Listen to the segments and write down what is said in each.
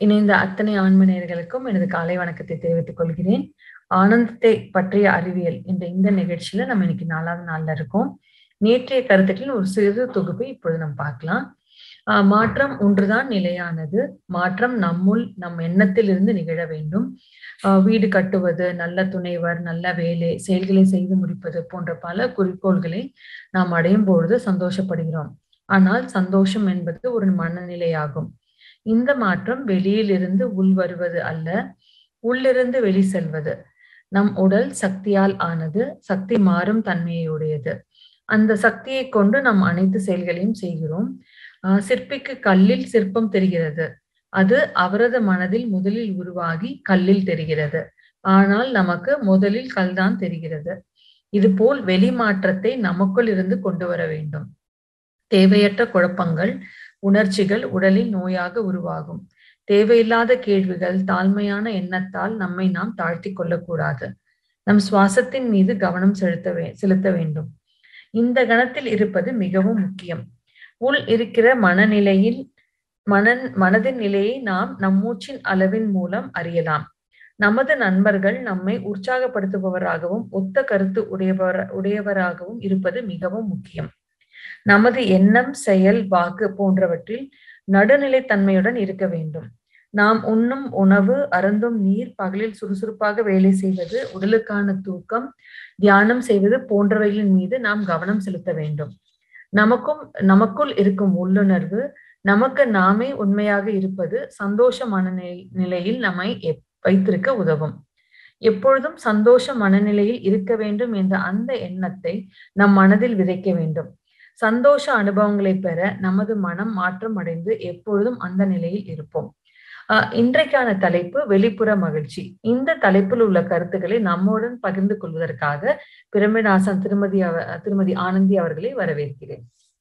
இணைந்த அத்தனை ஆன்ம நேயர்களுக்கும் எனது காலை வணக்கத்தை தெரிவித்துக் கொள்கிறேன் ஆனந்தத்தை பற்றிய அறிவியல் என்ற இந்த நிகழ்ச்சியில நம்ம இன்னைக்கு நாலாவது நாள்ல இருக்கோம் நேற்றைய கருத்துக்களின் ஒரு சிறு தொகுப்பை இப்பொழுது நம்ம பார்க்கலாம் ஆஹ் மாற்றம் ஒன்றுதான் நிலையானது மாற்றம் நம்முள் நம் எண்ணத்தில் இருந்து நிகழ வேண்டும் ஆஹ் வீடு கட்டுவது நல்ல துணைவர் நல்ல வேலை செயல்களை செய்து முடிப்பது போன்ற பல குறிக்கோள்களை நாம் அடையும் பொழுது சந்தோஷப்படுகிறோம் ஆனால் சந்தோஷம் என்பது ஒரு மனநிலையாகும் இந்த மாற்றம் வெளியிலிருந்து உள் வருவது அல்ல உள்ளிருந்து வெளி செல்வது நம் உடல் சக்தியால் ஆனது சக்தி மாறும் தன்மையுடையது அந்த சக்தியை கொண்டு நாம் அனைத்து செயல்களையும் செய்கிறோம் ஆஹ் சிற்பிக்கு கல்லில் சிற்பம் தெரிகிறது அது அவரது மனதில் முதலில் உருவாகி கல்லில் தெரிகிறது ஆனால் நமக்கு முதலில் கல்தான் தெரிகிறது இதுபோல் வெளி மாற்றத்தை நமக்குள் இருந்து கொண்டு வர வேண்டும் தேவையற்ற குழப்பங்கள் உணர்ச்சிகள் உடலில் நோயாக உருவாகும் தேவையில்லாத கேள்விகள் தாழ்மையான எண்ணத்தால் நம்மை நாம் தாழ்த்தி கொள்ளக்கூடாது நம் சுவாசத்தின் மீது கவனம் செலுத்த வே செலுத்த வேண்டும் இந்த கணத்தில் இருப்பது மிகவும் முக்கியம் உள் இருக்கிற மனநிலையில் மனன் மனதின் நிலையை நாம் நம் மூச்சின் அளவின் மூலம் அறியலாம் நமது நண்பர்கள் நம்மை உற்சாகப்படுத்துபவராகவும் ஒத்த கருத்து உடையவர் உடையவராகவும் இருப்பது மிகவும் முக்கியம் நமது எண்ணம் செயல் வாக்கு போன்றவற்றில் நடுநிலைத்தன்மையுடன் இருக்க வேண்டும் நாம் உண்ணும் உணவு அருந்தும் நீர் பகலில் சுறுசுறுப்பாக வேலை செய்வது உடலுக்கான தூக்கம் தியானம் செய்வது போன்றவைகளின் மீது நாம் கவனம் செலுத்த வேண்டும் நமக்கும் நமக்குள் இருக்கும் உள்ளுணர்வு நமக்கு நாமே உண்மையாக இருப்பது சந்தோஷ மனநிலை நிலையில் நம்மை வைத்திருக்க உதவும் எப்பொழுதும் சந்தோஷ மனநிலையில் இருக்க வேண்டும் என்ற அந்த எண்ணத்தை நம் மனதில் விதைக்க வேண்டும் சந்தோஷ அனுபவங்களை பெற நமது மனம் மாற்றம் அடைந்து எப்பொழுதும் அந்த நிலையில் இருப்போம் ஆஹ் இன்றைக்கான தலைப்பு வெளிப்புற மகிழ்ச்சி இந்த தலைப்பில் உள்ள கருத்துக்களை நம்முடன் பகிர்ந்து கொள்வதற்காக பிரமிடாசன் திருமதி திருமதி ஆனந்தி அவர்களை வரவேற்கிறேன்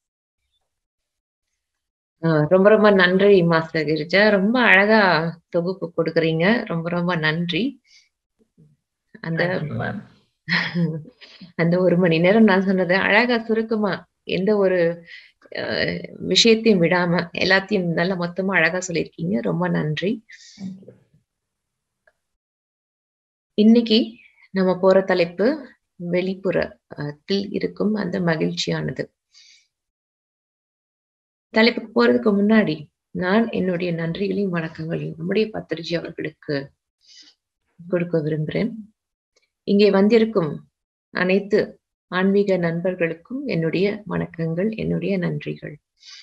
ரொம்ப ரொம்ப நன்றி மாஸ்டர் கிரிஜா ரொம்ப அழகா தொகுப்பு கொடுக்குறீங்க ரொம்ப ரொம்ப நன்றி அந்த அந்த ஒரு மணி நேரம் நான் சொன்னது அழகா சுருக்கமா எந்த ஒரு விஷயத்தையும் விடாம எல்லாத்தையும் நல்லா மொத்தமா அழகா சொல்லியிருக்கீங்க ரொம்ப நன்றி இன்னைக்கு நம்ம போற தலைப்பு வெளிப்புறத்தில் இருக்கும் அந்த மகிழ்ச்சியானது தலைப்புக்கு போறதுக்கு முன்னாடி நான் என்னுடைய நன்றிகளையும் வணக்கங்களையும் நம்முடைய பத்திரிஜி அவர்களுக்கு கொடுக்க விரும்புகிறேன் இங்கே வந்திருக்கும் அனைத்து ஆன்மீக நண்பர்களுக்கும் என்னுடைய வணக்கங்கள் என்னுடைய நன்றிகள்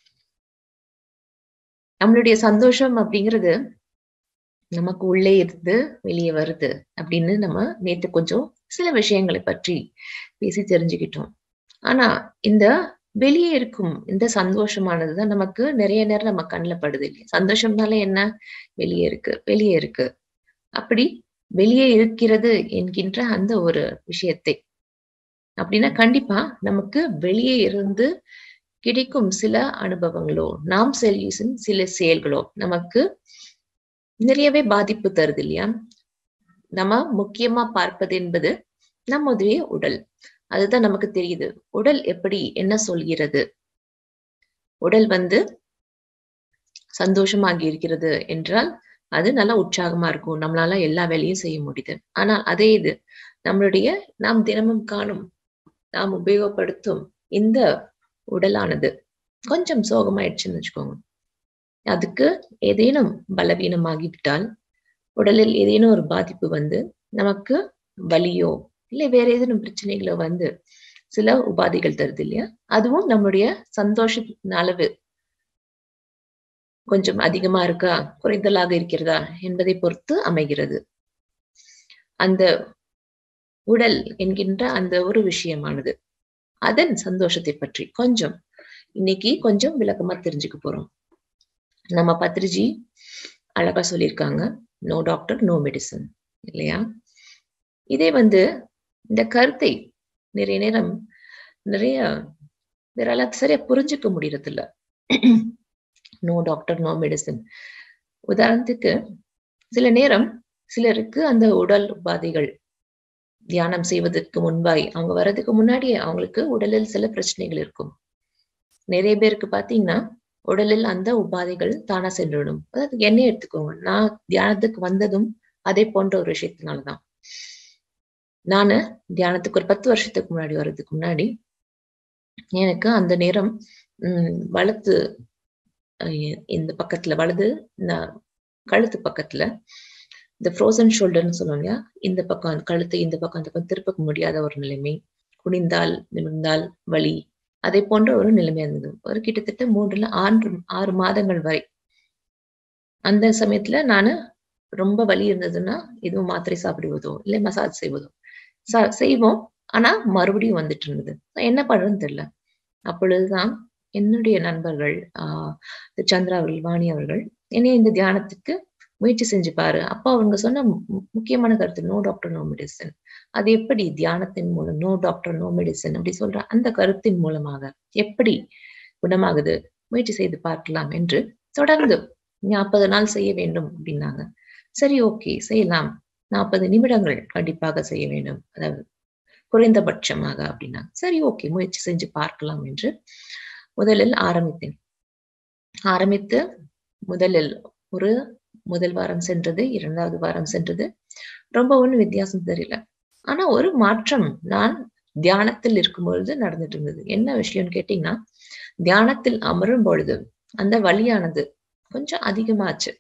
நம்மளுடைய சந்தோஷம் அப்படிங்கிறது நமக்கு உள்ளே இருந்து வெளியே வருது அப்படின்னு நம்ம நேத்து கொஞ்சம் சில விஷயங்களை பற்றி பேசி தெரிஞ்சுக்கிட்டோம் ஆனா இந்த வெளியே இருக்கும் இந்த சந்தோஷமானதுதான் நமக்கு நிறைய நேரம் நம்ம கண்ணில் படுது இல்லையா சந்தோஷம்னால என்ன வெளியே இருக்கு வெளியே இருக்கு அப்படி வெளியே இருக்கிறது என்கின்ற அந்த ஒரு விஷயத்தை அப்படின்னா கண்டிப்பா நமக்கு வெளியே இருந்து கிடைக்கும் சில அனுபவங்களோ நாம் செல்யூசன் சில செயல்களோ நமக்கு நிறையவே பாதிப்பு தருது இல்லையா நம்ம முக்கியமா பார்ப்பது என்பது நம்முடைய உடல் அதுதான் நமக்கு தெரியுது உடல் எப்படி என்ன சொல்கிறது உடல் வந்து சந்தோஷமாகி இருக்கிறது என்றால் அது நல்லா உற்சாகமா இருக்கும் நம்மளால எல்லா வேலையும் செய்ய முடியுது ஆனால் அதே இது நம்மளுடைய நாம் தினமும் காணும் நாம் உபயோகப்படுத்தும் இந்த உடலானது கொஞ்சம் சோகமாயிடுச்சுன்னு வச்சுக்கோங்க அதுக்கு ஏதேனும் பலவீனமாகிவிட்டால் உடலில் ஏதேனும் ஒரு பாதிப்பு வந்து நமக்கு வலியோ இல்லை வேற ஏதேனும் பிரச்சனைகளோ வந்து சில உபாதைகள் தருது இல்லையா அதுவும் நம்மளுடைய சந்தோஷத்தின் அளவு கொஞ்சம் அதிகமா இருக்கா குறைந்தலாக இருக்கிறதா என்பதை பொறுத்து அமைகிறது அந்த உடல் என்கின்ற அந்த ஒரு விஷயமானது அதன் சந்தோஷத்தை பற்றி கொஞ்சம் இன்னைக்கு கொஞ்சம் விளக்கமா தெரிஞ்சுக்க போறோம் நம்ம பத்ரிஜி அழகா சொல்லியிருக்காங்க நோ டாக்டர் நோ மெடிசன் இல்லையா இதே வந்து இந்த கருத்தை நிறைய நேரம் நிறைய வேறால சரியா புரிஞ்சுக்க முடியறது இல்ல நோ டாக்டர் நோ மெடிசன் உதாரணத்துக்கு சில நேரம் சிலருக்கு அந்த உடல் உபாதைகள் தியானம் செய்வதற்கு முன்பாய் அவங்க வர்றதுக்கு முன்னாடியே அவங்களுக்கு உடலில் சில பிரச்சனைகள் இருக்கும் நிறைய பேருக்கு பாத்தீங்கன்னா உடலில் அந்த உபாதைகள் தானா சென்றுவிடும் அதாவது என்னை எடுத்துக்கோங்க நான் தியானத்துக்கு வந்ததும் அதே போன்ற ஒரு விஷயத்தினாலதான் நானு தியானத்துக்கு ஒரு பத்து வருஷத்துக்கு முன்னாடி வர்றதுக்கு முன்னாடி எனக்கு அந்த நேரம் உம் வலது இந்த பக்கத்துல வலது கழுத்து பக்கத்துல இந்த ஃப்ரோசன் ஷோல்டர்னு சொல்லுவாங்க இல்லையா இந்த பக்கம் கழுத்து இந்த பக்கம் அந்த பக்கம் திருப்பக்க முடியாத ஒரு நிலைமை குனிந்தால் நிமிர்ந்தால் வலி அதே போன்ற ஒரு நிலைமை இருந்தது ஒரு கிட்டத்தட்ட மூன்றுல ஆறு ஆறு மாதங்கள் வரை அந்த சமயத்துல நானு ரொம்ப வலி இருந்ததுன்னா எதுவும் மாத்திரை சாப்பிடுவதோ இல்லை மசாஜ் செய்வதோ செய்வோம் ஆனா மறுபடியும் வந்துட்டு இருந்தது என்ன பண்றதுன்னு தெரியல அப்பொழுதுதான் என்னுடைய நண்பர்கள் ஆஹ் சந்திரா அவர்கள் வாணி அவர்கள் என்னை இந்த தியானத்துக்கு முயற்சி செஞ்சு பாரு அப்பா அவங்க சொன்ன முக்கியமான கருத்து நோ டாக்டர் நோ மெடிசன் அது எப்படி தியானத்தின் மூலம் நோ டாக்டர் நோ மெடிசன் அப்படி சொல்ற அந்த கருத்தின் மூலமாக எப்படி குணமாகுது முயற்சி செய்து பார்க்கலாம் என்று தொடர்ந்து நாற்பது நாள் செய்ய வேண்டும் அப்படின்னாங்க சரி ஓகே செய்யலாம் நாற்பது நிமிடங்கள் கண்டிப்பாக செய்ய வேண்டும் அதாவது குறைந்தபட்சமாக அப்படின்னா சரி ஓகே முயற்சி செஞ்சு பார்க்கலாம் என்று முதலில் ஆரம்பித்தேன் ஆரம்பித்து முதலில் ஒரு முதல் வாரம் சென்றது இரண்டாவது வாரம் சென்றது ரொம்ப ஒன்றும் வித்தியாசம் தெரியல ஆனா ஒரு மாற்றம் நான் தியானத்தில் இருக்கும் பொழுது நடந்துட்டு இருந்தது என்ன விஷயம்னு கேட்டீங்கன்னா தியானத்தில் அமரும் பொழுது அந்த வலியானது கொஞ்சம் அதிகமாச்சு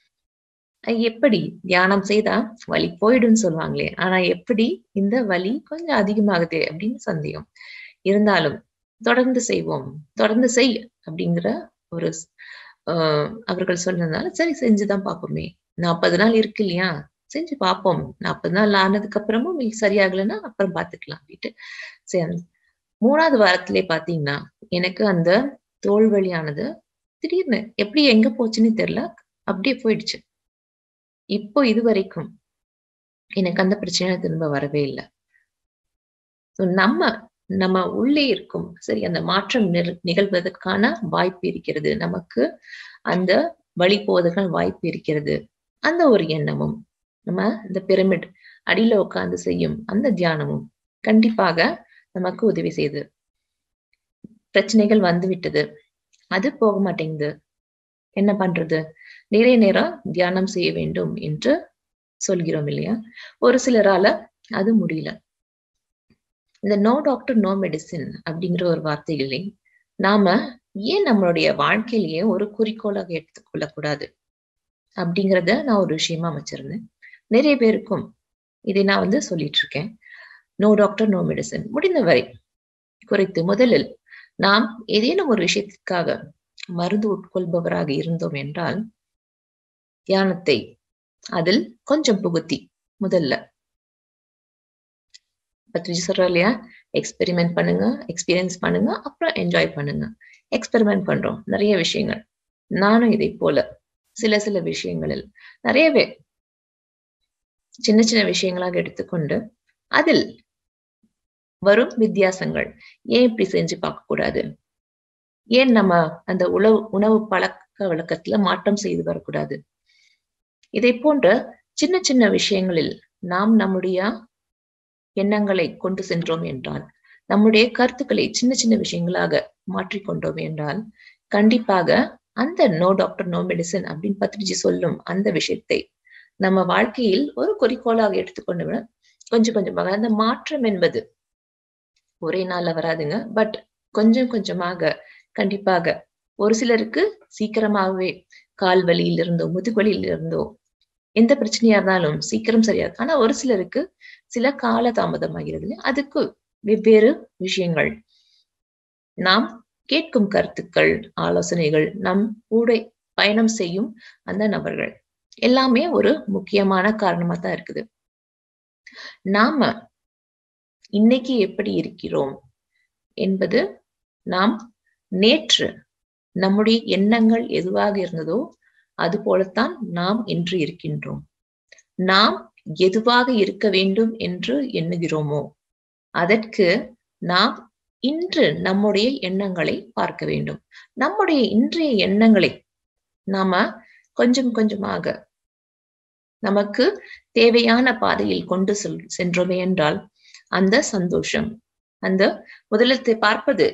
எப்படி தியானம் செய்தா வலி போயிடும்னு சொல்லுவாங்களே ஆனா எப்படி இந்த வலி கொஞ்சம் அதிகமாகுதே அப்படின்னு சந்தேகம் இருந்தாலும் தொடர்ந்து செய்வோம் தொடர்ந்து செய் அப்படிங்கிற ஒரு ஆஹ் அவர்கள் சொன்னதுனால சரி செஞ்சுதான் பார்ப்போமே நாற்பது நாள் இருக்கு இல்லையா செஞ்சு பார்ப்போம் நாற்பது நாள் ஆனதுக்கு அப்புறமும் சரியாகலைன்னா அப்புறம் பார்த்துக்கலாம் அப்படின்ட்டு சரி மூணாவது வாரத்திலே பாத்தீங்கன்னா எனக்கு அந்த தோல் வழியானது திடீர்னு எப்படி எங்க போச்சுன்னு தெரியல அப்படியே போயிடுச்சு இப்போ இது வரைக்கும் எனக்கு அந்த பிரச்சனை திரும்ப வரவே இல்லை நம்ம நம்ம உள்ளே இருக்கும் சரி அந்த மாற்றம் நிகழ்வதற்கான வாய்ப்பு இருக்கிறது நமக்கு அந்த வழி போவதற்கான வாய்ப்பு இருக்கிறது அந்த ஒரு எண்ணமும் நம்ம இந்த பிரமிட் அடியில உட்கார்ந்து செய்யும் அந்த தியானமும் கண்டிப்பாக நமக்கு உதவி செய்யுது பிரச்சனைகள் வந்து விட்டது அது போக மாட்டேங்குது என்ன பண்றது நிறைய நேரம் தியானம் செய்ய வேண்டும் என்று சொல்கிறோம் இல்லையா ஒரு சிலரால அது முடியல இந்த நோ டாக்டர் நோ மெடிசின் அப்படிங்கிற ஒரு வார்த்தைகளை நாம ஏன் நம்மளுடைய வாழ்க்கையிலேயே ஒரு குறிக்கோளாக எடுத்துக்கொள்ளக்கூடாது அப்படிங்கிறத நான் ஒரு விஷயமா அமைச்சிருந்தேன் நிறைய பேருக்கும் இதை நான் வந்து சொல்லிட்டு இருக்கேன் நோ டாக்டர் நோ மெடிசன் முடிந்தவரை குறைத்து முதலில் நாம் ஏதேனும் ஒரு விஷயத்திற்காக மருந்து உட்கொள்பவராக இருந்தோம் என்றால் தியானத்தை அதில் கொஞ்சம் புகுத்தி முதல்ல பத்ரிஜி சொல்றா இல்லையா எக்ஸ்பெரிமெண்ட் பண்ணுங்க எக்ஸ்பீரியன்ஸ் பண்ணுங்க அப்புறம் என்ஜாய் பண்ணுங்க எக்ஸ்பெரிமெண்ட் பண்றோம் நிறைய விஷயங்கள் நானும் இதை போல சில சில விஷயங்களில் நிறையவே சின்ன சின்ன விஷயங்களாக எடுத்துக்கொண்டு அதில் வரும் வித்தியாசங்கள் ஏன் இப்படி செஞ்சு பார்க்க கூடாது ஏன் நம்ம அந்த உணவு உணவு பழக்க வழக்கத்துல மாற்றம் செய்து வரக்கூடாது இதை போன்ற சின்ன சின்ன விஷயங்களில் நாம் நம்முடைய எண்ணங்களை கொண்டு சென்றோம் என்றால் நம்முடைய கருத்துக்களை சின்ன சின்ன விஷயங்களாக மாற்றிக்கொண்டோம் என்றால் கண்டிப்பாக அந்த நோ டாக்டர் நோ மெடிசன் அப்படின்னு பத்ரிஜி சொல்லும் அந்த விஷயத்தை நம்ம வாழ்க்கையில் ஒரு குறிக்கோளாக எடுத்துக்கொண்டு விட கொஞ்சம் கொஞ்சமாக அந்த மாற்றம் என்பது ஒரே நாள்ல வராதுங்க பட் கொஞ்சம் கொஞ்சமாக கண்டிப்பாக ஒரு சிலருக்கு சீக்கிரமாகவே கால் வலியில் இருந்தோ முதுகுவலியில் இருந்தோ எந்த பிரச்சனையா இருந்தாலும் சீக்கிரம் சரியாது ஆனா ஒரு சிலருக்கு சில கால தாமதமாகிறது அதுக்கு வெவ்வேறு விஷயங்கள் நாம் கேட்கும் கருத்துக்கள் ஆலோசனைகள் நம் கூட பயணம் செய்யும் அந்த நபர்கள் எல்லாமே ஒரு முக்கியமான காரணமா தான் இருக்குது நாம இன்னைக்கு எப்படி இருக்கிறோம் என்பது நாம் நேற்று நம்முடைய எண்ணங்கள் எதுவாக இருந்ததோ அது போலத்தான் நாம் இன்று இருக்கின்றோம் நாம் எதுவாக இருக்க வேண்டும் என்று எண்ணுகிறோமோ அதற்கு நாம் இன்று நம்முடைய எண்ணங்களை பார்க்க வேண்டும் நம்முடைய இன்றைய எண்ணங்களை நாம கொஞ்சம் கொஞ்சமாக நமக்கு தேவையான பாதையில் கொண்டு செல் சென்றோமே என்றால் அந்த சந்தோஷம் அந்த முதலத்தை பார்ப்பது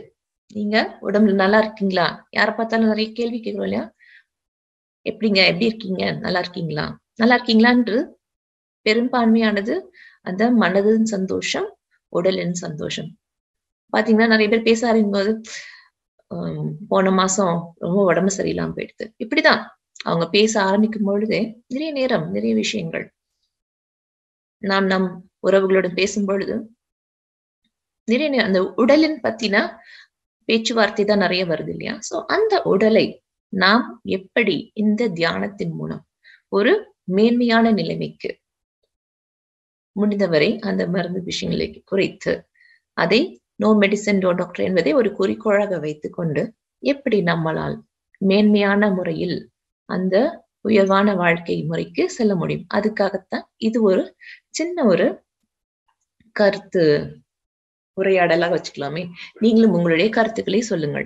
நீங்க உடம்புல நல்லா இருக்கீங்களா யாரை பார்த்தாலும் நிறைய கேள்வி கேட்கிறோம் இல்லையா எப்படிங்க எப்படி இருக்கீங்க நல்லா இருக்கீங்களா நல்லா இருக்கீங்களான்று பெரும்பான்மையானது அந்த மனதின் சந்தோஷம் உடலின் சந்தோஷம் பாத்தீங்கன்னா நிறைய பேர் பேச ஆரம்பிக்கும் போது போன மாசம் ரொம்ப உடம்பு சரியில்லாம போயிடுது இப்படிதான் அவங்க பேச ஆரம்பிக்கும் பொழுதே நிறைய நேரம் நிறைய விஷயங்கள் நாம் நம் உறவுகளுடன் பேசும் பொழுது நிறைய அந்த உடலின் பத்தின பேச்சுவார்த்தை தான் நிறைய வருது இல்லையா சோ அந்த உடலை நாம் எப்படி இந்த தியானத்தின் மூலம் ஒரு மேன்மையான நிலைமைக்கு முடிந்தவரை அந்த மருந்து விஷயங்களை குறைத்து அதை நோ மெடிசன் நோ டாக்டர் என்பதை ஒரு குறிக்கோளாக வைத்துக் கொண்டு எப்படி நம்மளால் மேன்மையான முறையில் அந்த உயர்வான வாழ்க்கை முறைக்கு செல்ல முடியும் அதுக்காகத்தான் இது ஒரு சின்ன ஒரு கருத்து உரையாடலாக வச்சுக்கலாமே நீங்களும் உங்களுடைய கருத்துக்களை சொல்லுங்கள்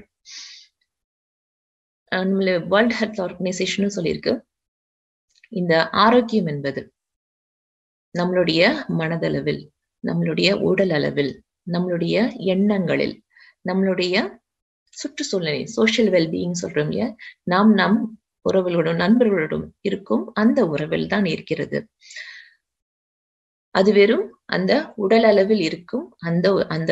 நம்மள வேர்ல்ட் ஹெல்த் ஆர்கனைசேஷனும் சொல்லியிருக்கு இந்த ஆரோக்கியம் என்பது நம்மளுடைய மனதளவில் நம்மளுடைய உடல் அளவில் நம்மளுடைய எண்ணங்களில் நம்மளுடைய சுற்றுச்சூழலை சோசியல் வெல்பீயிங் சொல்றோம் இல்லையா நாம் நம் உறவுகளோடும் நண்பர்களோடும் இருக்கும் அந்த உறவில் தான் இருக்கிறது அது வெறும் அந்த உடல் அளவில் இருக்கும் அந்த அந்த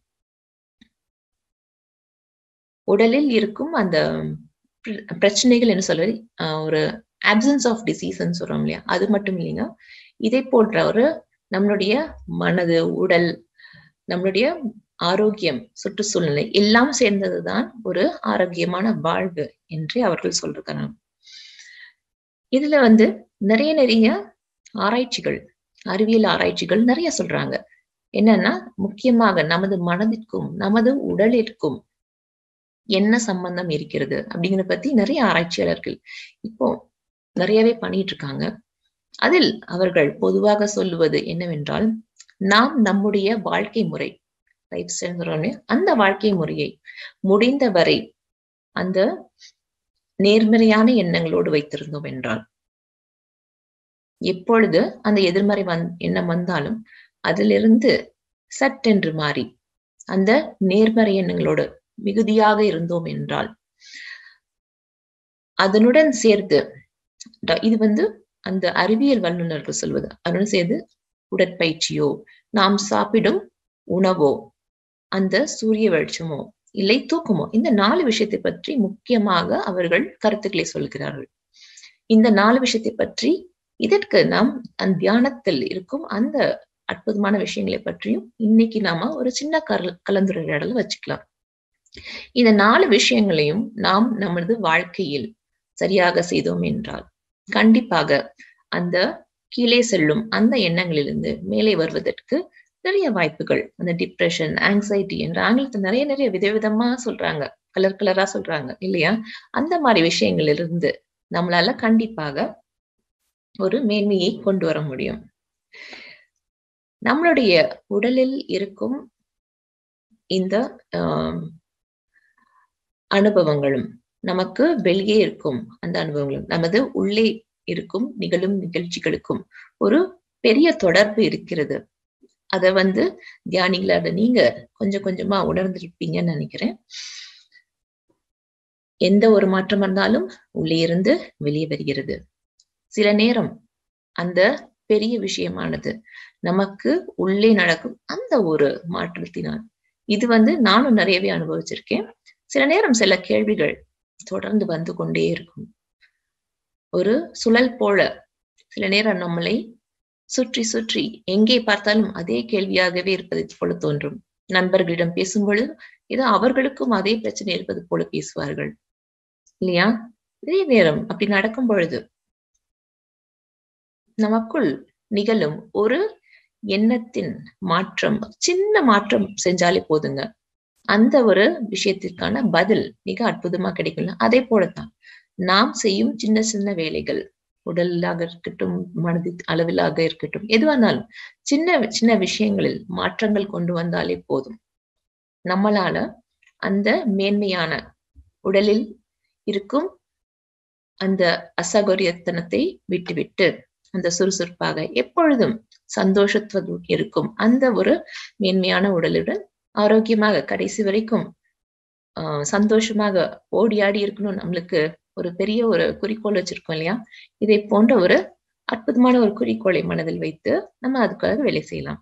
உடலில் இருக்கும் அந்த பிரச்சனைகள் என்ன சொல்றது ஒரு ஆப்சன்ஸ் ஆஃப் டிசீஸ்ன்னு சொல்றோம் இல்லையா அது மட்டும் இல்லைங்க இதை போன்ற ஒரு நம்மளுடைய மனது உடல் நம்மளுடைய ஆரோக்கியம் சுற்றுச்சூழ்நிலை எல்லாம் சேர்ந்ததுதான் ஒரு ஆரோக்கியமான வாழ்வு என்று அவர்கள் சொல்றாங்க இதுல வந்து நிறைய நிறைய ஆராய்ச்சிகள் அறிவியல் ஆராய்ச்சிகள் நிறைய சொல்றாங்க என்னன்னா முக்கியமாக நமது மனதிற்கும் நமது உடலிற்கும் என்ன சம்பந்தம் இருக்கிறது அப்படிங்கிற பத்தி நிறைய ஆராய்ச்சியாளர்கள் இப்போ நிறையவே பண்ணிட்டு இருக்காங்க அதில் அவர்கள் பொதுவாக சொல்லுவது என்னவென்றால் நாம் நம்முடைய வாழ்க்கை முறை லைஃப் ஸ்டைல் அந்த வாழ்க்கை முறையை முடிந்தவரை அந்த நேர்மறையான எண்ணங்களோடு வைத்திருந்தோம் என்றால் எப்பொழுது அந்த எதிர்மறை வந் எண்ணம் வந்தாலும் அதிலிருந்து சட்டென்று மாறி அந்த நேர்மறை எண்ணங்களோடு மிகுதியாக இருந்தோம் என்றால் அதனுடன் சேர்த்து இது வந்து அந்த அறிவியல் வல்லுநர்கள் சொல்வது அதனுடன் சேர்ந்து உடற்பயிற்சியோ நாம் சாப்பிடும் உணவோ அந்த சூரிய வெளிச்சமோ இல்லை தூக்கமோ இந்த நாலு விஷயத்தை பற்றி முக்கியமாக அவர்கள் கருத்துக்களை சொல்கிறார்கள் இந்த நாலு விஷயத்தை பற்றி இதற்கு நாம் அந்த தியானத்தில் இருக்கும் அந்த அற்புதமான விஷயங்களை பற்றியும் இன்னைக்கு நாம ஒரு சின்ன கல கலந்துரையாடல் வச்சுக்கலாம் இந்த நாலு விஷயங்களையும் நாம் நமது வாழ்க்கையில் சரியாக செய்தோம் என்றால் கண்டிப்பாக அந்த கீழே செல்லும் அந்த எண்ணங்களிலிருந்து மேலே வருவதற்கு நிறைய வாய்ப்புகள் அந்த டிப்ரெஷன் ஆங்ஸைட்டி என்ற ஆங்கிலத்தில் நிறைய நிறைய விதவிதமா சொல்றாங்க கலர் கலரா சொல்றாங்க இல்லையா அந்த மாதிரி விஷயங்களிலிருந்து நம்மளால கண்டிப்பாக ஒரு மேன்மையை கொண்டு வர முடியும் நம்மளுடைய உடலில் இருக்கும் இந்த அனுபவங்களும் நமக்கு வெளியே இருக்கும் அந்த அனுபவங்களும் நமது உள்ளே இருக்கும் நிகழும் நிகழ்ச்சிகளுக்கும் ஒரு பெரிய தொடர்பு இருக்கிறது அத வந்து தியானிகளாத நீங்க கொஞ்சம் கொஞ்சமா உணர்ந்திருப்பீங்கன்னு நினைக்கிறேன் எந்த ஒரு மாற்றம் வந்தாலும் உள்ளே இருந்து வெளியே வருகிறது சில நேரம் அந்த பெரிய விஷயமானது நமக்கு உள்ளே நடக்கும் அந்த ஒரு மாற்றத்தினால் இது வந்து நானும் நிறையவே அனுபவிச்சிருக்கேன் சில நேரம் சில கேள்விகள் தொடர்ந்து வந்து கொண்டே இருக்கும் ஒரு சுழல் போல சில நேரம் நம்மளை சுற்றி சுற்றி எங்கே பார்த்தாலும் அதே கேள்வியாகவே இருப்பதை போல தோன்றும் நண்பர்களிடம் பேசும்பொழுது ஏதோ அவர்களுக்கும் அதே பிரச்சனை இருப்பது போல பேசுவார்கள் இல்லையா இதே நேரம் அப்படி நடக்கும் பொழுது நமக்குள் நிகழும் ஒரு எண்ணத்தின் மாற்றம் சின்ன மாற்றம் செஞ்சாலே போதுங்க அந்த ஒரு விஷயத்திற்கான பதில் மிக அற்புதமா கிடைக்கும் அதே போலத்தான் நாம் செய்யும் சின்ன சின்ன வேலைகள் உடலாக இருக்கட்டும் மனது அளவிலாக இருக்கட்டும் எதுவானாலும் சின்ன சின்ன விஷயங்களில் மாற்றங்கள் கொண்டு வந்தாலே போதும் நம்மளால அந்த மேன்மையான உடலில் இருக்கும் அந்த அசௌகரியத்தனத்தை விட்டுவிட்டு அந்த சுறுசுறுப்பாக எப்பொழுதும் சந்தோஷத்துவம் இருக்கும் அந்த ஒரு மேன்மையான உடலுடன் ஆரோக்கியமாக கடைசி வரைக்கும் ஆஹ் சந்தோஷமாக ஓடி ஆடி இருக்கணும் நம்மளுக்கு ஒரு பெரிய ஒரு குறிக்கோள் வச்சிருக்கோம் இல்லையா இதை போன்ற ஒரு அற்புதமான ஒரு குறிக்கோளை மனதில் வைத்து நம்ம அதுக்காக வேலை செய்யலாம்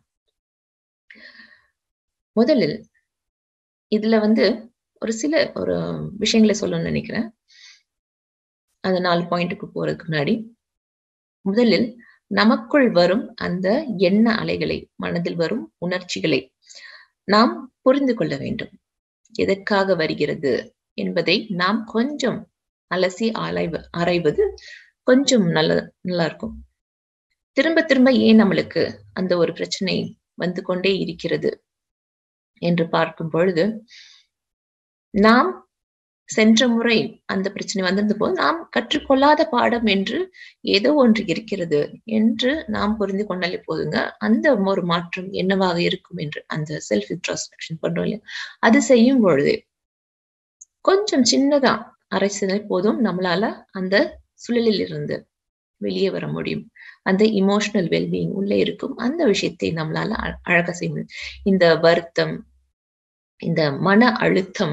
முதலில் இதுல வந்து ஒரு சில ஒரு விஷயங்களை சொல்லணும்னு நினைக்கிறேன் அந்த நாலு பாயிண்ட்டுக்கு போறதுக்கு முன்னாடி முதலில் நமக்குள் வரும் அந்த எண்ண அலைகளை மனதில் வரும் உணர்ச்சிகளை நாம் புரிந்து கொள்ள வேண்டும் எதற்காக வருகிறது என்பதை நாம் கொஞ்சம் அலசி ஆராய்வு ஆராய்வது கொஞ்சம் நல்ல நல்லா இருக்கும் திரும்ப திரும்ப ஏன் நம்மளுக்கு அந்த ஒரு பிரச்சனை வந்து கொண்டே இருக்கிறது என்று பார்க்கும் பொழுது நாம் சென்ற முறை அந்த பிரச்சனை வந்திருந்த போது நாம் கற்றுக்கொள்ளாத பாடம் என்று ஏதோ ஒன்று இருக்கிறது என்று நாம் புரிந்து கொண்டாலே போதுங்க அந்த ஒரு மாற்றம் என்னவாக இருக்கும் என்று அந்த செல்ஃப் இன்ட்ராஸ்பெக்ஷன் பண்றோம் இல்லையா அது செய்யும் பொழுது கொஞ்சம் சின்னதா அரைச்சினால் போதும் நம்மளால அந்த சுழலில் இருந்து வெளியே வர முடியும் அந்த இமோஷனல் வெல்பீயிங் உள்ளே இருக்கும் அந்த விஷயத்தை நம்மளால அழகா செய்ய முடியும் இந்த வருத்தம் இந்த மன அழுத்தம்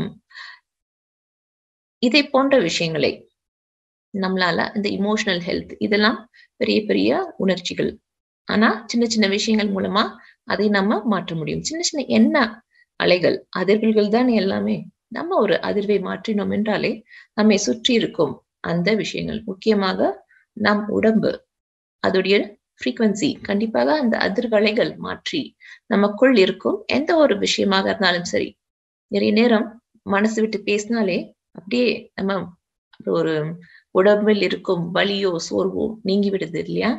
இதை போன்ற விஷயங்களை நம்மளால இந்த இமோஷனல் ஹெல்த் இதெல்லாம் பெரிய பெரிய உணர்ச்சிகள் ஆனா சின்ன சின்ன விஷயங்கள் மூலமா அதை நம்ம மாற்ற முடியும் சின்ன சின்ன என்ன அலைகள் அதிர்வுகள் தான் எல்லாமே நம்ம ஒரு அதிர்வை மாற்றினோம் என்றாலே நம்மை சுற்றி இருக்கும் அந்த விஷயங்கள் முக்கியமாக நம் உடம்பு அதோடைய ஃப்ரீக்வன்சி கண்டிப்பாக அந்த அதிர்வலைகள் மாற்றி நமக்குள் இருக்கும் எந்த ஒரு விஷயமாக இருந்தாலும் சரி நிறைய நேரம் மனசு விட்டு பேசினாலே அப்படியே நம்ம ஒரு உடம்பில் இருக்கும் வலியோ சோர்வோ நீங்கி விடுது இல்லையா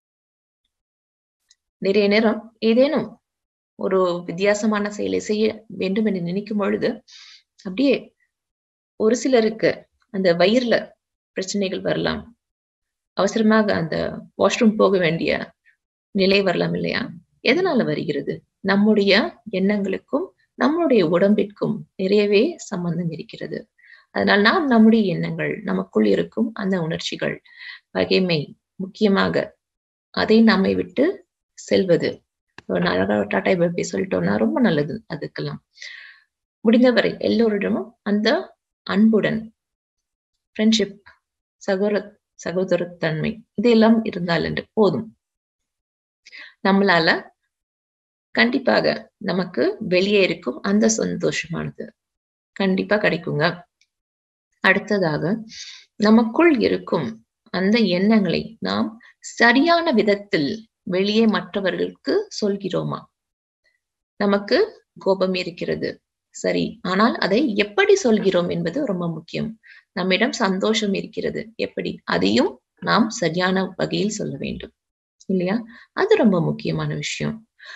நிறைய நேரம் ஏதேனும் ஒரு வித்தியாசமான செயலை செய்ய வேண்டும் என்று நினைக்கும் பொழுது அப்படியே ஒரு சிலருக்கு அந்த வயிறுல பிரச்சனைகள் வரலாம் அவசரமாக அந்த வாஷ்ரூம் போக வேண்டிய நிலை வரலாம் இல்லையா எதனால வருகிறது நம்முடைய எண்ணங்களுக்கும் நம்முடைய உடம்பிற்கும் நிறையவே சம்பந்தம் இருக்கிறது அதனால் நாம் நம்முடைய எண்ணங்கள் நமக்குள் இருக்கும் அந்த உணர்ச்சிகள் பகைமை முக்கியமாக அதை நம்மை விட்டு செல்வது டாட்டா பை சொல்லிட்டோம்னா ரொம்ப நல்லது அதுக்கெல்லாம் முடிந்தவரை எல்லோரிடமும் அந்த அன்புடன் ஃப்ரெண்ட்ஷிப் சகோதர சகோதரத்தன்மை இதெல்லாம் இருந்தால் என்று போதும் நம்மளால கண்டிப்பாக நமக்கு வெளியே இருக்கும் அந்த சந்தோஷமானது கண்டிப்பா கிடைக்குங்க அடுத்ததாக நமக்குள் இருக்கும் அந்த எண்ணங்களை நாம் சரியான விதத்தில் வெளியே மற்றவர்களுக்கு சொல்கிறோமா நமக்கு கோபம் இருக்கிறது சரி ஆனால் அதை எப்படி சொல்கிறோம் என்பது ரொம்ப முக்கியம் நம்மிடம் சந்தோஷம் இருக்கிறது எப்படி அதையும் நாம் சரியான வகையில் சொல்ல வேண்டும் இல்லையா அது ரொம்ப முக்கியமான விஷயம்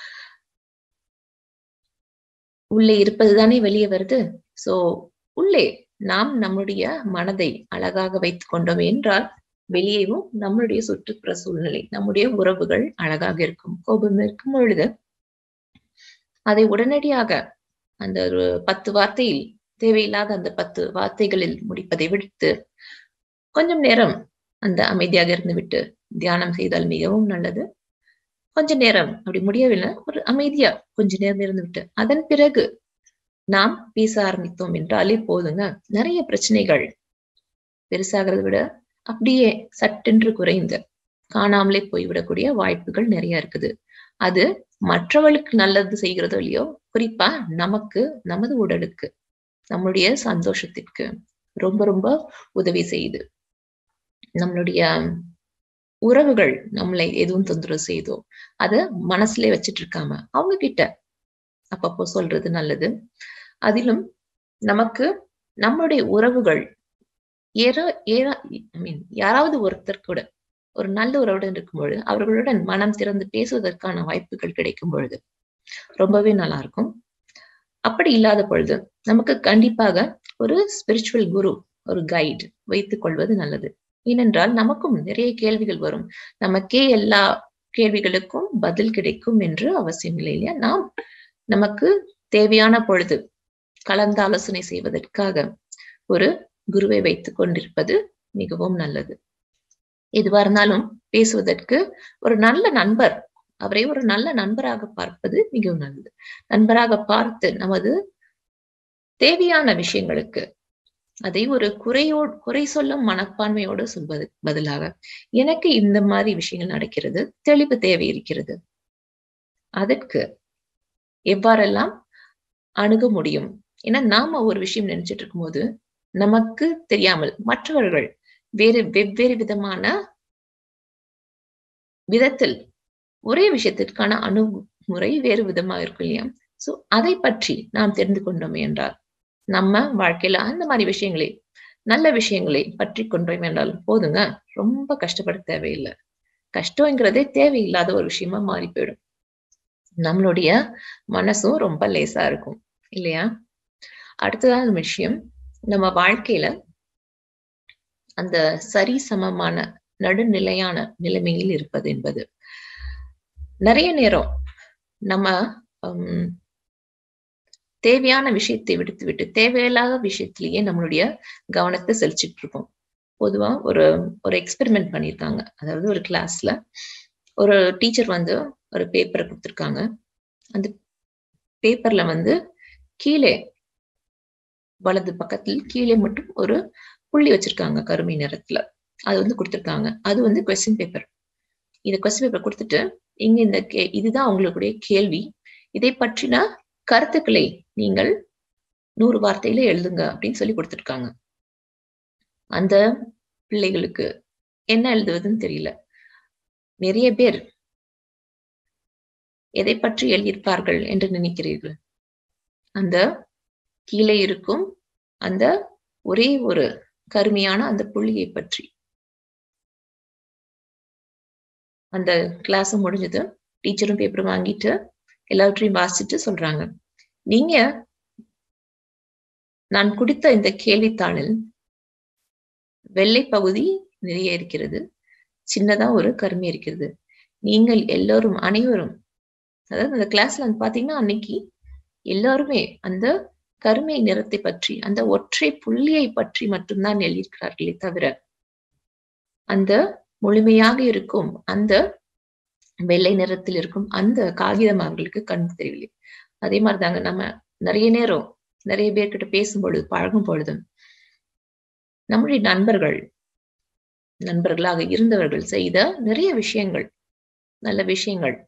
உள்ளே இருப்பது தானே வெளியே வருது சோ உள்ளே நாம் நம்முடைய மனதை அழகாக வைத்துக் கொண்டோம் என்றால் வெளியேவும் நம்மளுடைய சுற்றுப்புற சூழ்நிலை நம்முடைய உறவுகள் அழகாக இருக்கும் கோபம் இருக்கும் பொழுது அதை உடனடியாக அந்த ஒரு பத்து வார்த்தையில் தேவையில்லாத அந்த பத்து வார்த்தைகளில் முடிப்பதை விடுத்து கொஞ்சம் நேரம் அந்த அமைதியாக இருந்து விட்டு தியானம் செய்தால் மிகவும் நல்லது கொஞ்ச நேரம் அப்படி முடியவில்லை ஒரு அமைதியா கொஞ்ச நேரம் இருந்து விட்டு அதன் பிறகு நாம் பேச ஆரம்பித்தோம் என்றாலே போதுங்க நிறைய பிரச்சனைகள் பெருசாகிறத விட அப்படியே சட்டென்று குறைந்து காணாமலே போய்விடக்கூடிய வாய்ப்புகள் நிறைய இருக்குது அது மற்றவர்களுக்கு நல்லது செய்கிறதோ இல்லையோ குறிப்பா நமக்கு நமது உடலுக்கு நம்மளுடைய சந்தோஷத்திற்கு ரொம்ப ரொம்ப உதவி செய்யுது நம்மளுடைய உறவுகள் நம்மளை எதுவும் தொந்தரவு செய்தோ அத மனசுல வச்சிட்டு இருக்காம அவங்க கிட்ட அப்பப்போ சொல்றது நல்லது அதிலும் நமக்கு நம்மளுடைய உறவுகள் ஏற ஏற ஐ மீன் யாராவது ஒருத்தர் கூட ஒரு நல்ல உறவுடன் இருக்கும் பொழுது அவர்களுடன் மனம் திறந்து பேசுவதற்கான வாய்ப்புகள் கிடைக்கும் பொழுது ரொம்பவே நல்லா இருக்கும் அப்படி இல்லாத பொழுது நமக்கு கண்டிப்பாக ஒரு ஸ்பிரிச்சுவல் குரு ஒரு கைடு வைத்துக் கொள்வது நல்லது ஏனென்றால் நமக்கும் நிறைய கேள்விகள் வரும் நமக்கே எல்லா கேள்விகளுக்கும் பதில் கிடைக்கும் என்று அவசியம் இல்லை இல்லையா நாம் நமக்கு தேவையான பொழுது கலந்து ஆலோசனை செய்வதற்காக ஒரு குருவை வைத்துக் கொண்டிருப்பது மிகவும் நல்லது எதுவா இருந்தாலும் பேசுவதற்கு ஒரு நல்ல நண்பர் அவரை ஒரு நல்ல நண்பராக பார்ப்பது மிகவும் நல்லது நண்பராக பார்த்து நமது தேவையான விஷயங்களுக்கு அதை ஒரு குறையோ குறை சொல்லும் மனப்பான்மையோடு சொல்வது பதிலாக எனக்கு இந்த மாதிரி விஷயங்கள் நடக்கிறது தெளிவு தேவை இருக்கிறது அதற்கு எவ்வாறெல்லாம் அணுக முடியும் ஏன்னா நாம ஒரு விஷயம் நினைச்சிட்டு இருக்கும்போது நமக்கு தெரியாமல் மற்றவர்கள் வேறு வெவ்வேறு விதமான விதத்தில் ஒரே விஷயத்திற்கான அணுகுமுறை வேறு விதமா இருக்கும் இல்லையா சோ அதை பற்றி நாம் தெரிந்து கொண்டோம் என்றால் நம்ம வாழ்க்கையில அந்த மாதிரி விஷயங்களை நல்ல விஷயங்களை பற்றி கொண்டோம் என்றால் போதுங்க ரொம்ப கஷ்டப்பட தேவையில்லை கஷ்டங்கிறதே தேவையில்லாத ஒரு விஷயமா மாறி போயிடும் நம்மளுடைய மனசும் ரொம்ப லேசா இருக்கும் இல்லையா அடுத்ததான விஷயம் நம்ம வாழ்க்கையில அந்த சரி சமமான நடுநிலையான நிலைமையில் இருப்பது என்பது நிறைய நேரம் நம்ம உம் தேவையான விஷயத்தை விடுத்து விட்டு தேவையில்லாத விஷயத்திலேயே நம்மளுடைய கவனத்தை செலுத்திட்டு இருக்கோம் பொதுவா ஒரு ஒரு எக்ஸ்பெரிமெண்ட் பண்ணியிருக்காங்க அதாவது ஒரு கிளாஸ்ல ஒரு டீச்சர் வந்து ஒரு பேப்பரை கொடுத்துருக்காங்க அந்த பேப்பர்ல வந்து கீழே வலது பக்கத்தில் கீழே மட்டும் ஒரு புள்ளி வச்சிருக்காங்க கருமை நிறத்துல அது வந்து கொடுத்துருக்காங்க அது வந்து கொஸ்டின் பேப்பர் இந்த கொஸ்டின் பேப்பர் கொடுத்துட்டு இங்க இந்த கே இதுதான் உங்களுடைய கேள்வி இதை பற்றின கருத்துக்களை நீங்கள் நூறு வார்த்தையில எழுதுங்க அப்படின்னு சொல்லி கொடுத்துருக்காங்க அந்த பிள்ளைகளுக்கு என்ன எழுதுவதுன்னு தெரியல நிறைய பேர் எதை பற்றி எழுதியிருப்பார்கள் என்று நினைக்கிறீர்கள் அந்த கீழே இருக்கும் அந்த ஒரே ஒரு கருமையான அந்த புள்ளியை பற்றி அந்த கிளாஸ் முடிஞ்சது டீச்சரும் பேப்பரும் வாங்கிட்டு எல்லாவற்றையும் வாசிச்சுட்டு சொல்றாங்க நீங்க நான் கொடுத்த இந்த கேள்வித்தாளில் வெள்ளை பகுதி நிறைய இருக்கிறது சின்னதா ஒரு கருமை இருக்கிறது நீங்கள் எல்லோரும் அனைவரும் அதாவது அந்த கிளாஸ்ல வந்து பாத்தீங்கன்னா அன்னைக்கு எல்லாருமே அந்த கருமை நிறத்தை பற்றி அந்த ஒற்றை புள்ளியை பற்றி மட்டும்தான் எழுதியிருக்கிறார்களே தவிர அந்த முழுமையாக இருக்கும் அந்த வெள்ளை நிறத்தில் இருக்கும் அந்த காகிதம் அவர்களுக்கு கண் தெரியவில்லை அதே மாதிரிதாங்க நம்ம நிறைய நேரம் நிறைய பேர்கிட்ட பேசும் பொழுது பழகும் பொழுதும் நம்முடைய நண்பர்கள் நண்பர்களாக இருந்தவர்கள் செய்த நிறைய விஷயங்கள் நல்ல விஷயங்கள்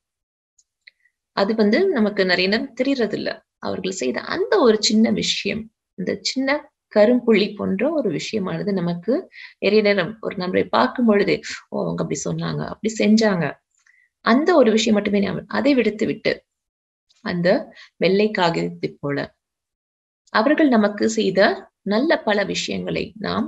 அது வந்து நமக்கு நிறைய நேரம் தெரியறது இல்ல அவர்கள் செய்த அந்த ஒரு சின்ன விஷயம் இந்த சின்ன கரும்புள்ளி போன்ற ஒரு விஷயமானது நமக்கு நிறைய நேரம் ஒரு நபரை பார்க்கும் பொழுது ஓ அவங்க அப்படி சொன்னாங்க அப்படி செஞ்சாங்க அந்த ஒரு விஷயம் மட்டுமே ஞாபகம் அதை விடுத்து விட்டு அந்த வெள்ளை காகிதத்தை போல அவர்கள் நமக்கு செய்த நல்ல பல விஷயங்களை நாம்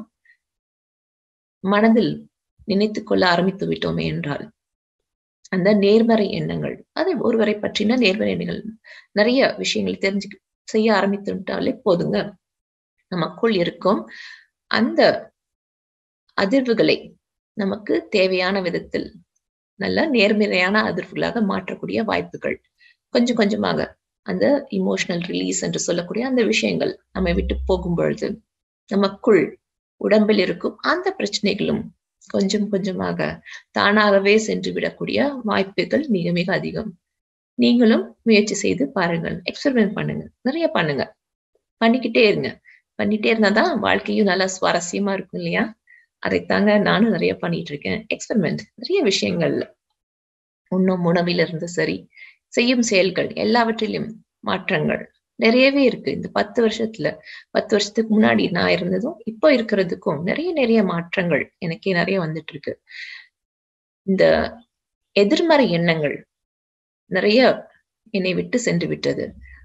மனதில் நினைத்து கொள்ள ஆரம்பித்து விட்டோமே என்றால் அந்த நேர்மறை எண்ணங்கள் அதை ஒருவரை பற்றின நேர்மறை எண்ணங்கள் நிறைய விஷயங்களை தெரிஞ்சு செய்ய ஆரம்பித்து விட்டாலே போதுங்க நமக்குள் இருக்கும் அந்த அதிர்வுகளை நமக்கு தேவையான விதத்தில் நல்ல நேர்மறையான அதிர்வுகளாக மாற்றக்கூடிய வாய்ப்புகள் கொஞ்சம் கொஞ்சமாக அந்த இமோஷனல் ரிலீஸ் என்று சொல்லக்கூடிய அந்த விஷயங்கள் நம்மை விட்டு போகும் பொழுது நமக்குள் உடம்பில் இருக்கும் அந்த பிரச்சனைகளும் கொஞ்சம் கொஞ்சமாக தானாகவே சென்று விடக்கூடிய வாய்ப்புகள் மிக மிக அதிகம் நீங்களும் முயற்சி செய்து பாருங்கள் எக்ஸ்பெரிமெண்ட் பண்ணுங்க நிறைய பண்ணுங்க பண்ணிக்கிட்டே இருங்க பண்ணிட்டே இருந்தாதான் வாழ்க்கையும் நல்லா சுவாரஸ்யமா இருக்கும் இல்லையா அதைத்தாங்க நானும் நிறைய பண்ணிட்டு இருக்கேன் எக்ஸ்பெரிமெண்ட் நிறைய விஷயங்கள்ல உண்ணும் உணவிலிருந்து சரி செய்யும் செயல்கள் எல்லாவற்றிலும் மாற்றங்கள் நிறையவே இருக்கு இந்த பத்து வருஷத்துல பத்து வருஷத்துக்கு முன்னாடி நான் இருந்ததும் இப்போ இருக்கிறதுக்கும் நிறைய நிறைய மாற்றங்கள் எனக்கே நிறைய வந்துட்டு இருக்கு இந்த எதிர்மறை எண்ணங்கள் நிறைய என்னை விட்டு சென்று விட்டது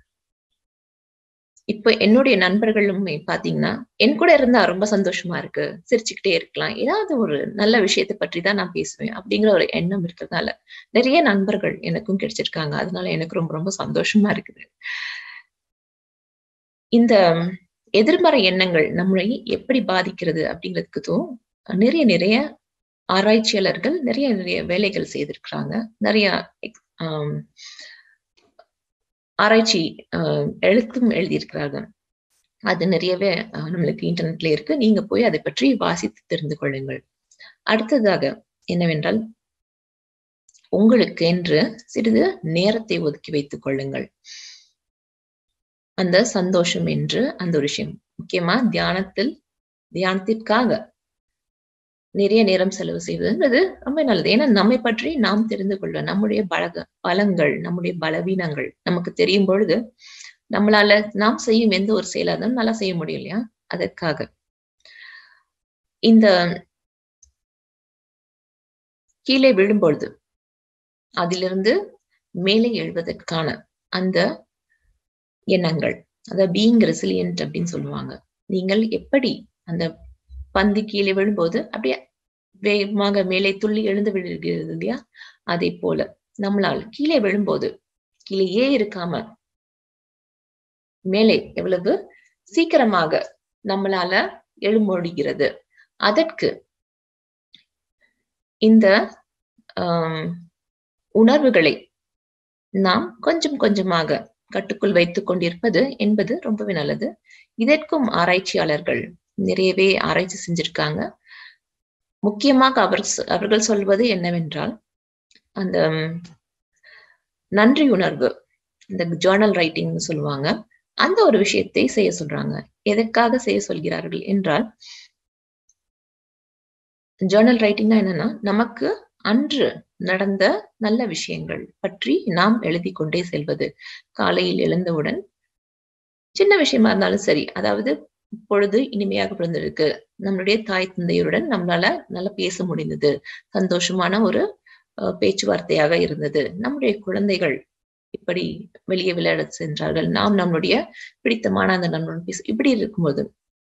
இப்ப என்னுடைய நண்பர்களுமே பாத்தீங்கன்னா என் கூட இருந்தா ரொம்ப சந்தோஷமா இருக்கு சிரிச்சுக்கிட்டே இருக்கலாம் ஏதாவது ஒரு நல்ல விஷயத்தை பற்றி தான் நான் பேசுவேன் அப்படிங்கிற ஒரு எண்ணம் இருக்கிறதுனால நிறைய நண்பர்கள் எனக்கும் கிடைச்சிருக்காங்க அதனால எனக்கு ரொம்ப ரொம்ப சந்தோஷமா இருக்குது இந்த எதிர்மறை எண்ணங்கள் நம்மளை எப்படி பாதிக்கிறது அப்படிங்கிறதுக்கும் நிறைய நிறைய ஆராய்ச்சியாளர்கள் நிறைய நிறைய வேலைகள் செய்திருக்கிறாங்க நிறைய ஆராய்ச்சி எழுத்தும் எழுதியிருக்கிறார்கள் அது நிறையவே நம்மளுக்கு இன்டர்நெட்ல இருக்கு நீங்க போய் அதை பற்றி வாசித்து தெரிந்து கொள்ளுங்கள் அடுத்ததாக என்னவென்றால் உங்களுக்கு என்று சிறிது நேரத்தை ஒதுக்கி வைத்துக் கொள்ளுங்கள் அந்த சந்தோஷம் என்று அந்த ஒரு விஷயம் முக்கியமா தியானத்தில் தியானத்திற்காக நிறைய நேரம் செலவு செய்வதுன்றது ரொம்ப நல்லது ஏன்னா நம்மை பற்றி நாம் தெரிந்து கொள்ள நம்முடைய பலக பலங்கள் நம்முடைய பலவீனங்கள் நமக்கு தெரியும் பொழுது நம்மளால நாம் செய்யும் எந்த ஒரு செயலா இருந்தாலும் நல்லா செய்ய முடியும் இல்லையா அதற்காக இந்த கீழே விழும்பொழுது அதிலிருந்து மேலே எழுவதற்கான அந்த எண்ணங்கள் அத பீயிங் ரெசிலியன்ட் அப்படின்னு சொல்லுவாங்க நீங்கள் எப்படி அந்த பந்து கீழே விழும்போது அப்படியே வேகமாக மேலே துள்ளி எழுந்து விழுகிறது இல்லையா அதே போல நம்மளால் கீழே விழும்போது கீழேயே இருக்காம மேலே எவ்வளவு சீக்கிரமாக நம்மளால எழுமொழிகிறது அதற்கு இந்த ஆஹ் உணர்வுகளை நாம் கொஞ்சம் கொஞ்சமாக கட்டுக்குள் வைத்துக் கொண்டிருப்பது என்பது ரொம்பவே நல்லது இதற்கும் ஆராய்ச்சியாளர்கள் நிறையவே ஆராய்ச்சி செஞ்சிருக்காங்க முக்கியமாக அவர் அவர்கள் சொல்வது என்னவென்றால் அந்த நன்றி உணர்வு இந்த ஜேர்னல் ரைட்டிங் சொல்லுவாங்க அந்த ஒரு விஷயத்தை செய்ய சொல்றாங்க எதற்காக செய்ய சொல்கிறார்கள் என்றால் ஜேர்னல் ரைட்டிங்னா என்னன்னா நமக்கு அன்று நடந்த நல்ல விஷயங்கள் பற்றி நாம் எழுதி கொண்டே செல்வது காலையில் எழுந்தவுடன் சின்ன விஷயமா இருந்தாலும் சரி அதாவது பொழுது இனிமையாக பிறந்திருக்கு நம்மளுடைய தாய் தந்தையருடன் நம்மளால நல்லா பேச முடிந்தது சந்தோஷமான ஒரு பேச்சுவார்த்தையாக இருந்தது நம்முடைய குழந்தைகள் இப்படி வெளியே விளையாட சென்றார்கள் நாம் நம்மளுடைய பிடித்தமான அந்த நண்பன் பேச இப்படி இருக்கும்போது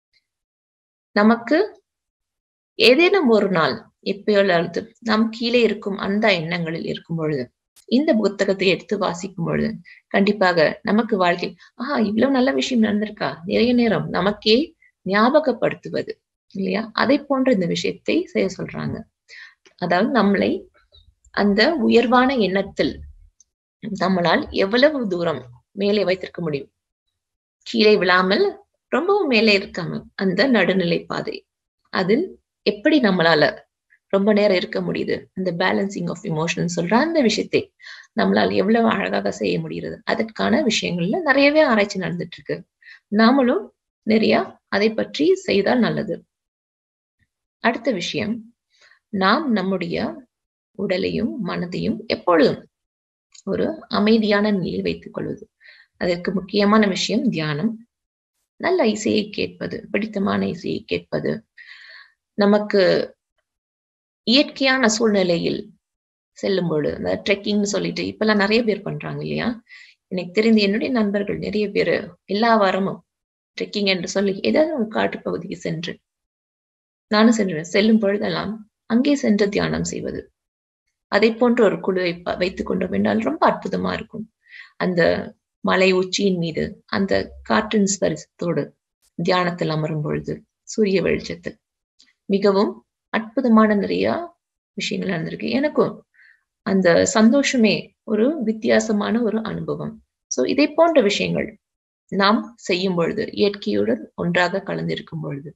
நமக்கு ஏதேனும் ஒரு நாள் எப்பயாவது நாம் கீழே இருக்கும் அந்த எண்ணங்களில் இருக்கும் பொழுது இந்த புத்தகத்தை எடுத்து வாசிக்கும் பொழுது கண்டிப்பாக நமக்கு வாழ்க்கையில் ஆஹா இவ்வளவு நல்ல விஷயம் நடந்திருக்கா நிறைய நேரம் நமக்கே ஞாபகப்படுத்துவது இல்லையா அதை போன்ற இந்த விஷயத்தை செய்ய சொல்றாங்க அதாவது நம்மளை அந்த உயர்வான எண்ணத்தில் நம்மளால் எவ்வளவு தூரம் மேலே வைத்திருக்க முடியும் கீழே விழாமல் ரொம்பவும் மேலே இருக்காம அந்த நடுநிலை பாதை அதில் எப்படி நம்மளால ரொம்ப நேரம் இருக்க முடியுது அந்த பேலன்சிங் ஆஃப் இமோஷன் சொல்ற அந்த விஷயத்தை நம்மளால் எவ்வளவு அழகாக செய்ய முடிகிறது அதற்கான விஷயங்கள்ல நிறையவே ஆராய்ச்சி நடந்துட்டு இருக்கு நாமளும் நிறைய அதை பற்றி செய்தால் நல்லது அடுத்த விஷயம் நாம் நம்முடைய உடலையும் மனதையும் எப்பொழுதும் ஒரு அமைதியான நிலையில் வைத்துக் கொள்வது அதற்கு முக்கியமான விஷயம் தியானம் நல்ல இசையை கேட்பது பிடித்தமான இசையை கேட்பது நமக்கு இயற்கையான சூழ்நிலையில் செல்லும் பொழுது அந்த ட்ரெக்கிங்னு சொல்லிட்டு இப்பெல்லாம் நிறைய பேர் பண்றாங்க இல்லையா எனக்கு தெரிந்து என்னுடைய நண்பர்கள் நிறைய பேர் எல்லா வாரமும் ட்ரெக்கிங் என்று சொல்லி ஏதாவது ஒரு காட்டுப் பகுதிக்கு சென்று நானும் சென்றுவேன் செல்லும் பொழுதெல்லாம் அங்கே சென்று தியானம் செய்வது அதை போன்ற ஒரு குழுவை வைத்துக் கொண்டோம் என்றால் ரொம்ப அற்புதமா இருக்கும் அந்த மலை உச்சியின் மீது அந்த காற்றின் ஸ்பரிசத்தோடு தியானத்தில் அமரும் பொழுது சூரிய வெளிச்சத்தில் மிகவும் அற்புதமான நிறைய விஷயங்கள் நடந்திருக்கு எனக்கும் அந்த சந்தோஷமே ஒரு வித்தியாசமான ஒரு அனுபவம் சோ இதை போன்ற விஷயங்கள் நாம் செய்யும் பொழுது இயற்கையுடன் ஒன்றாக கலந்திருக்கும் பொழுது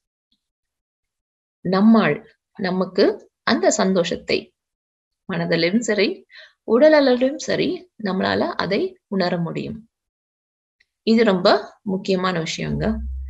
நம்மால் நமக்கு அந்த சந்தோஷத்தை மனதிலும் சரி உடல் அளவிலும் சரி நம்மளால அதை உணர முடியும் இது ரொம்ப முக்கியமான விஷயங்க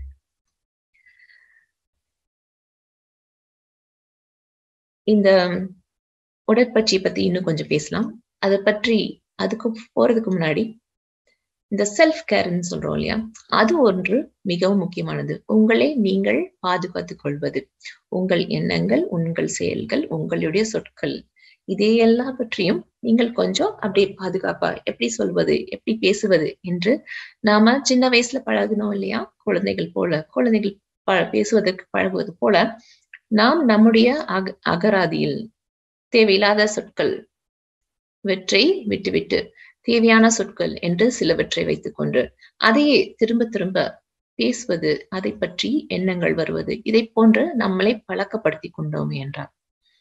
இந்த உடற்பயிற்சி பத்தி இன்னும் கொஞ்சம் பேசலாம் அதை பற்றி அதுக்கு போறதுக்கு முன்னாடி இந்த செல்ஃப் கேர்ன்னு சொல்றோம் இல்லையா அது ஒன்று மிகவும் முக்கியமானது உங்களை நீங்கள் பாதுகாத்துக் கொள்வது உங்கள் எண்ணங்கள் உங்கள் செயல்கள் உங்களுடைய சொற்கள் இதே எல்லா பற்றியும் நீங்கள் கொஞ்சம் அப்படியே பாதுகாப்பா எப்படி சொல்வது எப்படி பேசுவது என்று நாம சின்ன வயசுல பழகினோம் இல்லையா குழந்தைகள் போல குழந்தைகள் ப பேசுவதற்கு பழகுவது போல நாம் நம்முடைய அக அகராதியில் தேவையில்லாத சொற்கள் வெற்றை விட்டுவிட்டு தேவையான சொற்கள் என்று சிலவற்றை வைத்துக்கொண்டு அதையே திரும்ப திரும்ப பேசுவது அதை பற்றி எண்ணங்கள் வருவது இதை போன்று நம்மளை பழக்கப்படுத்தி கொண்டோம் என்றார்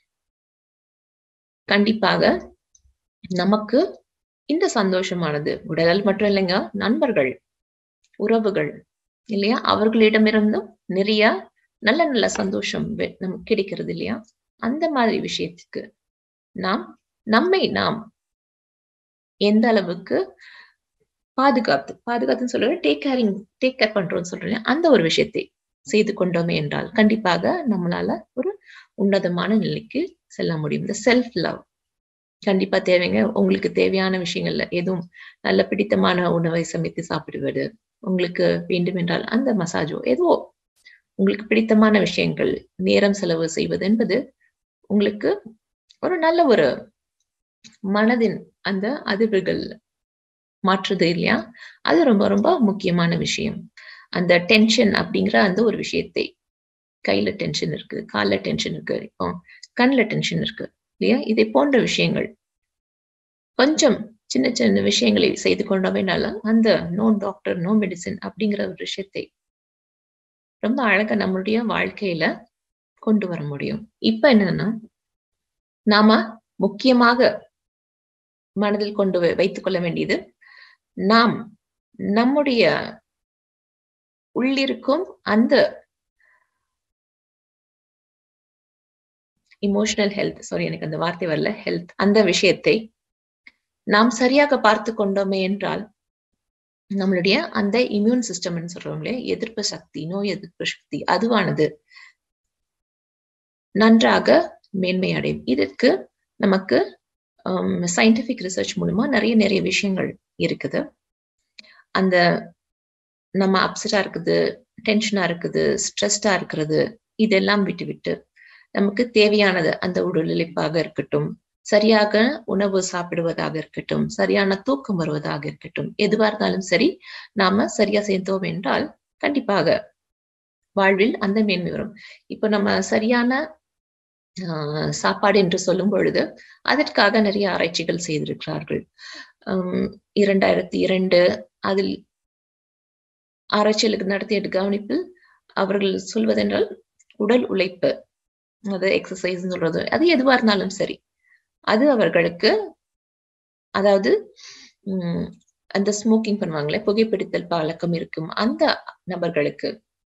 கண்டிப்பாக நமக்கு இந்த சந்தோஷமானது உடல் மட்டும் இல்லைங்க நண்பர்கள் உறவுகள் இல்லையா அவர்களிடமிருந்தும் நிறைய நல்ல நல்ல சந்தோஷம் நமக்கு கிடைக்கிறது இல்லையா அந்த மாதிரி விஷயத்துக்கு நாம் நம்மை நாம் எந்த அளவுக்கு பாதுகாத்து பாதுகாத்துன்னு சொல்ற டேக் கேரிங் டேக் கேர் பண்றோம்னு சொல்றேன் அந்த ஒரு விஷயத்தை செய்து கொண்டோமே என்றால் கண்டிப்பாக நம்மளால ஒரு உன்னதமான நிலைக்கு செல்ல முடியும் இந்த செல்ஃப் லவ் கண்டிப்பா தேவைங்க உங்களுக்கு தேவையான விஷயங்கள்ல எதுவும் நல்ல பிடித்தமான உணவை சமைத்து சாப்பிடுவது உங்களுக்கு வேண்டும் என்றால் அந்த மசாஜோ ஏதோ உங்களுக்கு பிடித்தமான விஷயங்கள் நேரம் செலவு செய்வது என்பது உங்களுக்கு ஒரு நல்ல ஒரு மனதின் அந்த அதிர்வுகள் மாற்றுது இல்லையா அது ரொம்ப ரொம்ப முக்கியமான விஷயம் அந்த டென்ஷன் அப்படிங்கிற அந்த ஒரு விஷயத்தை கையில டென்ஷன் இருக்கு கால்ல டென்ஷன் இருக்கு இப்போ கண்ணுல டென்ஷன் இருக்கு இல்லையா இதை போன்ற விஷயங்கள் கொஞ்சம் சின்ன சின்ன விஷயங்களை செய்து கொண்டோமேனால அந்த நோ டாக்டர் நோ மெடிசின் அப்படிங்கிற ஒரு விஷயத்தை ரொம்ப அழகா நம்மளுடைய வாழ்க்கையில கொண்டு வர முடியும் இப்ப என்னன்னா நாம முக்கியமாக மனதில் கொண்டு வைத்துக் கொள்ள வேண்டியது நாம் நம்முடைய உள்ளிருக்கும் அந்த இமோஷனல் ஹெல்த் சாரி எனக்கு அந்த வார்த்தை வரல ஹெல்த் அந்த விஷயத்தை நாம் சரியாக பார்த்து கொண்டோமே என்றால் நம்மளுடைய அந்த இம்யூன் சிஸ்டம்னு சொல்றோம் இல்லையா எதிர்ப்பு சக்தி நோய் எதிர்ப்பு சக்தி அதுவானது நன்றாக மேன்மை அடையும் இதற்கு நமக்கு சயின்டிபிக் ரிசர்ச் மூலமா நிறைய நிறைய விஷயங்கள் இருக்குது அந்த நம்ம அப்செட்டா இருக்குது டென்ஷனா இருக்குது ஸ்ட்ரெஸ்டா இருக்கிறது இதெல்லாம் விட்டு விட்டு நமக்கு தேவையானது அந்த உடல் இழைப்பாக இருக்கட்டும் சரியாக உணவு சாப்பிடுவதாக இருக்கட்டும் சரியான தூக்கம் வருவதாக இருக்கட்டும் எதுவா இருந்தாலும் சரி நாம சரியா செய்தோம் என்றால் கண்டிப்பாக வாழ்வில் அந்த மேன்மை வரும் இப்போ நம்ம சரியான ஆஹ் சாப்பாடு என்று சொல்லும் பொழுது அதற்காக நிறைய ஆராய்ச்சிகள் செய்திருக்கிறார்கள் இரண்டாயிரத்தி இரண்டு அதில் ஆராய்ச்சிகளுக்கு நடத்திய கவனிப்பில் அவர்கள் சொல்வதென்றால் உடல் உழைப்பு அது எக்ஸசைஸ் சொல்றது அது எதுவா இருந்தாலும் சரி அது அவர்களுக்கு அதாவது உம் அந்த ஸ்மோக்கிங் பண்ணுவாங்களே புகைப்பிடித்தல் பழக்கம் இருக்கும் அந்த நபர்களுக்கு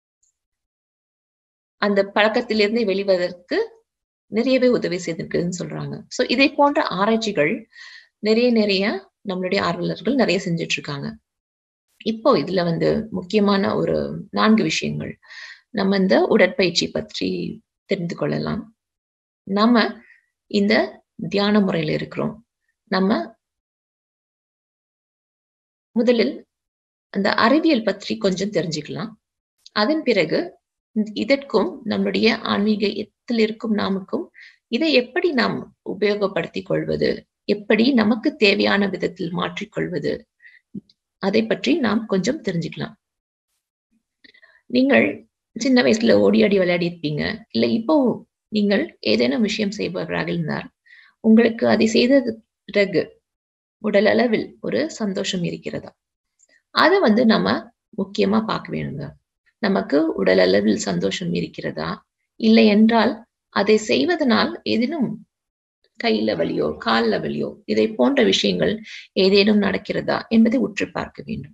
அந்த பழக்கத்திலிருந்து வெளிவதற்கு நிறையவே உதவி செய்திருக்குதுன்னு சொல்றாங்க சோ இதை போன்ற ஆராய்ச்சிகள் நிறைய நிறைய நம்மளுடைய ஆர்வலர்கள் நிறைய செஞ்சுட்டு இருக்காங்க இப்போ இதுல வந்து முக்கியமான ஒரு நான்கு விஷயங்கள் நம்ம இந்த உடற்பயிற்சி பற்றி தெரிந்து கொள்ளலாம் நம்ம இந்த தியான முறையில இருக்கிறோம் நம்ம முதலில் அந்த அறிவியல் பற்றி கொஞ்சம் தெரிஞ்சுக்கலாம் அதன் பிறகு இதற்கும் நம்மளுடைய ஆன்மீகத்தில் இருக்கும் நாமுக்கும் இதை எப்படி நாம் உபயோகப்படுத்திக் கொள்வது எப்படி நமக்கு தேவையான விதத்தில் மாற்றிக்கொள்வது அதை பற்றி நாம் கொஞ்சம் தெரிஞ்சுக்கலாம் நீங்கள் சின்ன வயசுல ஓடி ஆடி விளையாடி இருப்பீங்க இல்ல இப்போ நீங்கள் ஏதேனும் விஷயம் செய்பவராக இருந்தார் உங்களுக்கு அதை செய்தது பிறகு உடல் அளவில் ஒரு சந்தோஷம் இருக்கிறதா அதை வந்து நம்ம முக்கியமா பார்க்க வேணுங்க நமக்கு உடல் அளவில் சந்தோஷம் இருக்கிறதா இல்லை என்றால் அதை செய்வதனால் ஏதேனும் கையில வலியோ கால்ல வலியோ இதை போன்ற விஷயங்கள் ஏதேனும் நடக்கிறதா என்பதை உற்று பார்க்க வேண்டும்